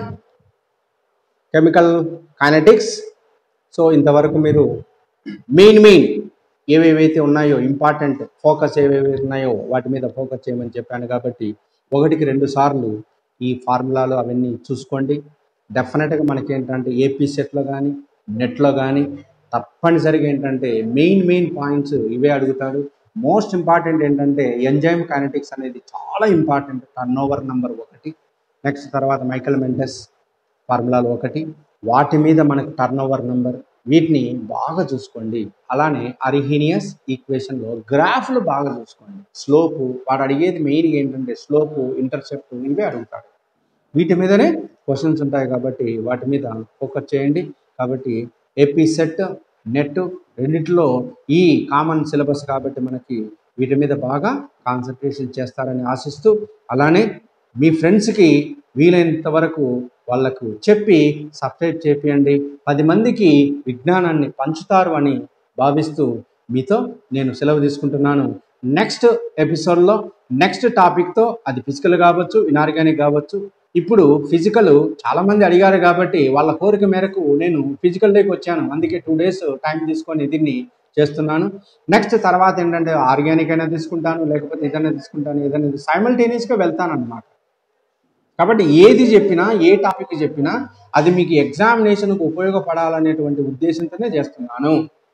chemical kinetics so ఇంతవరకు మీరు మెయిన్ మెయిన్ ఏవేవైతే ఉన్నాయో ఇంపార్టెంట్ ఫోకస్ ఏవేవి ఉన్నాయో వాటి మీద ఫోకస్ చేయమని చెప్పాను కాబట్టి ఒకటికి రెండు సార్లు ఈ ఫార్ములాలు అవన్నీ చూసుకోండి డెఫినెట్గా మనకి ఏంటంటే ఏపీ సెట్లో కానీ నెట్లో కానీ తప్పనిసరిగా ఏంటంటే మెయిన్ మెయిన్ పాయింట్స్ ఇవే అడుగుతాడు మోస్ట్ ఇంపార్టెంట్ ఏంటంటే ఎంజైమ్ కైనటిక్స్ అనేది చాలా ఇంపార్టెంట్ టర్న్ ఓవర్ నెంబర్ ఒకటి నెక్స్ట్ తర్వాత మైకల్ మెంటస్ ఫార్ములాలు ఒకటి వాటి మీద మనకు టర్న్ ఓవర్ నెంబర్ వీటిని బాగా చూసుకోండి అలానే అరిహీనియస్ ఈక్వేషన్లో గ్రాఫ్లు బాగా చూసుకోండి స్లోపు వాడు అడిగేది మెయిన్గా ఏంటంటే స్లోపు ఇంటర్సెప్ట్ ఇవే అడుగుతాడు వీటి మీదనే క్వశ్చన్స్ ఉంటాయి కాబట్టి వాటి మీద ఫోకస్ చేయండి కాబట్టి ఏపీ సెట్ నెట్ రెండిట్లో ఈ కామన్ సిలబస్ కాబట్టి మనకి వీటి మీద బాగా కాన్సన్ట్రేషన్ చేస్తారని ఆశిస్తూ అలానే మీ ఫ్రెండ్స్కి వీలైనంత వరకు వాళ్ళకు చెప్పి సబ్స్క్రైబ్ చేపియండి పది మందికి విజ్ఞానాన్ని పంచుతారు అని భావిస్తూ మీతో నేను సెలవు తీసుకుంటున్నాను నెక్స్ట్ ఎపిసోడ్లో నెక్స్ట్ టాపిక్తో అది ఫిజికల్ కావచ్చు ఇనార్గానిక్ కావచ్చు ఇప్పుడు ఫిజికల్ చాలామంది అడిగారు కాబట్టి వాళ్ళ కోరిక మేరకు నేను ఫిజికల్ డేకి వచ్చాను అందుకే టూ డేస్ టైం తీసుకొని దీన్ని చేస్తున్నాను నెక్స్ట్ తర్వాత ఏంటంటే ఆర్గానిక్ అయినా తీసుకుంటాను లేకపోతే ఏదైనా తీసుకుంటాను ఏదైనా సైమల్టేనియస్గా వెళ్తాను అనమాట కాబట్టి ఏది చెప్పినా ఏ టాపిక్ చెప్పినా అది మీకు ఎగ్జామినేషన్కు ఉపయోగపడాలనేటువంటి ఉద్దేశంతోనే చేస్తున్నాను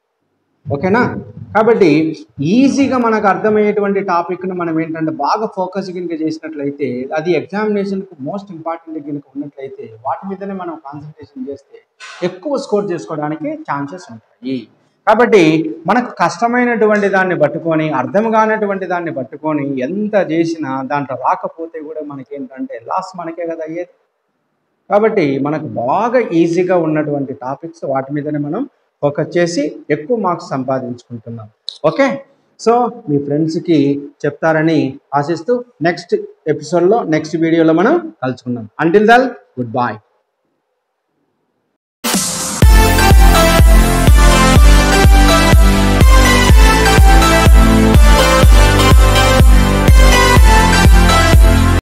ఓకేనా కాబట్టి ఈజీగా మనకు అర్థమయ్యేటువంటి టాపిక్ను మనం ఏంటంటే బాగా ఫోకస్ కనుక చేసినట్లయితే అది ఎగ్జామినేషన్కు మోస్ట్ ఇంపార్టెంట్ కనుక ఉన్నట్లయితే వాటి మీదనే మనం కాన్సన్ట్రేషన్ చేస్తే ఎక్కువ స్కోర్ చేసుకోవడానికి ఛాన్సెస్ ఉంటాయి కాబట్టి మనకు కష్టమైనటువంటి దాన్ని పట్టుకొని అర్థం కానటువంటి దాన్ని పట్టుకొని ఎంత చేసినా దాంట్లో రాకపోతే కూడా మనకేంటంటే లాస్ మనకే కదా అయ్యేది కాబట్టి మనకు బాగా ఈజీగా ఉన్నటువంటి టాపిక్స్ వాటి మీదనే మనం ఫోకస్ చేసి ఎక్కువ మార్క్స్ సంపాదించుకుంటున్నాం ఓకే సో మీ ఫ్రెండ్స్కి చెప్తారని ఆశిస్తూ నెక్స్ట్ ఎపిసోడ్లో నెక్స్ట్ వీడియోలో మనం కలుసుకుందాం అంటిల్ దల్ గుడ్ బాయ్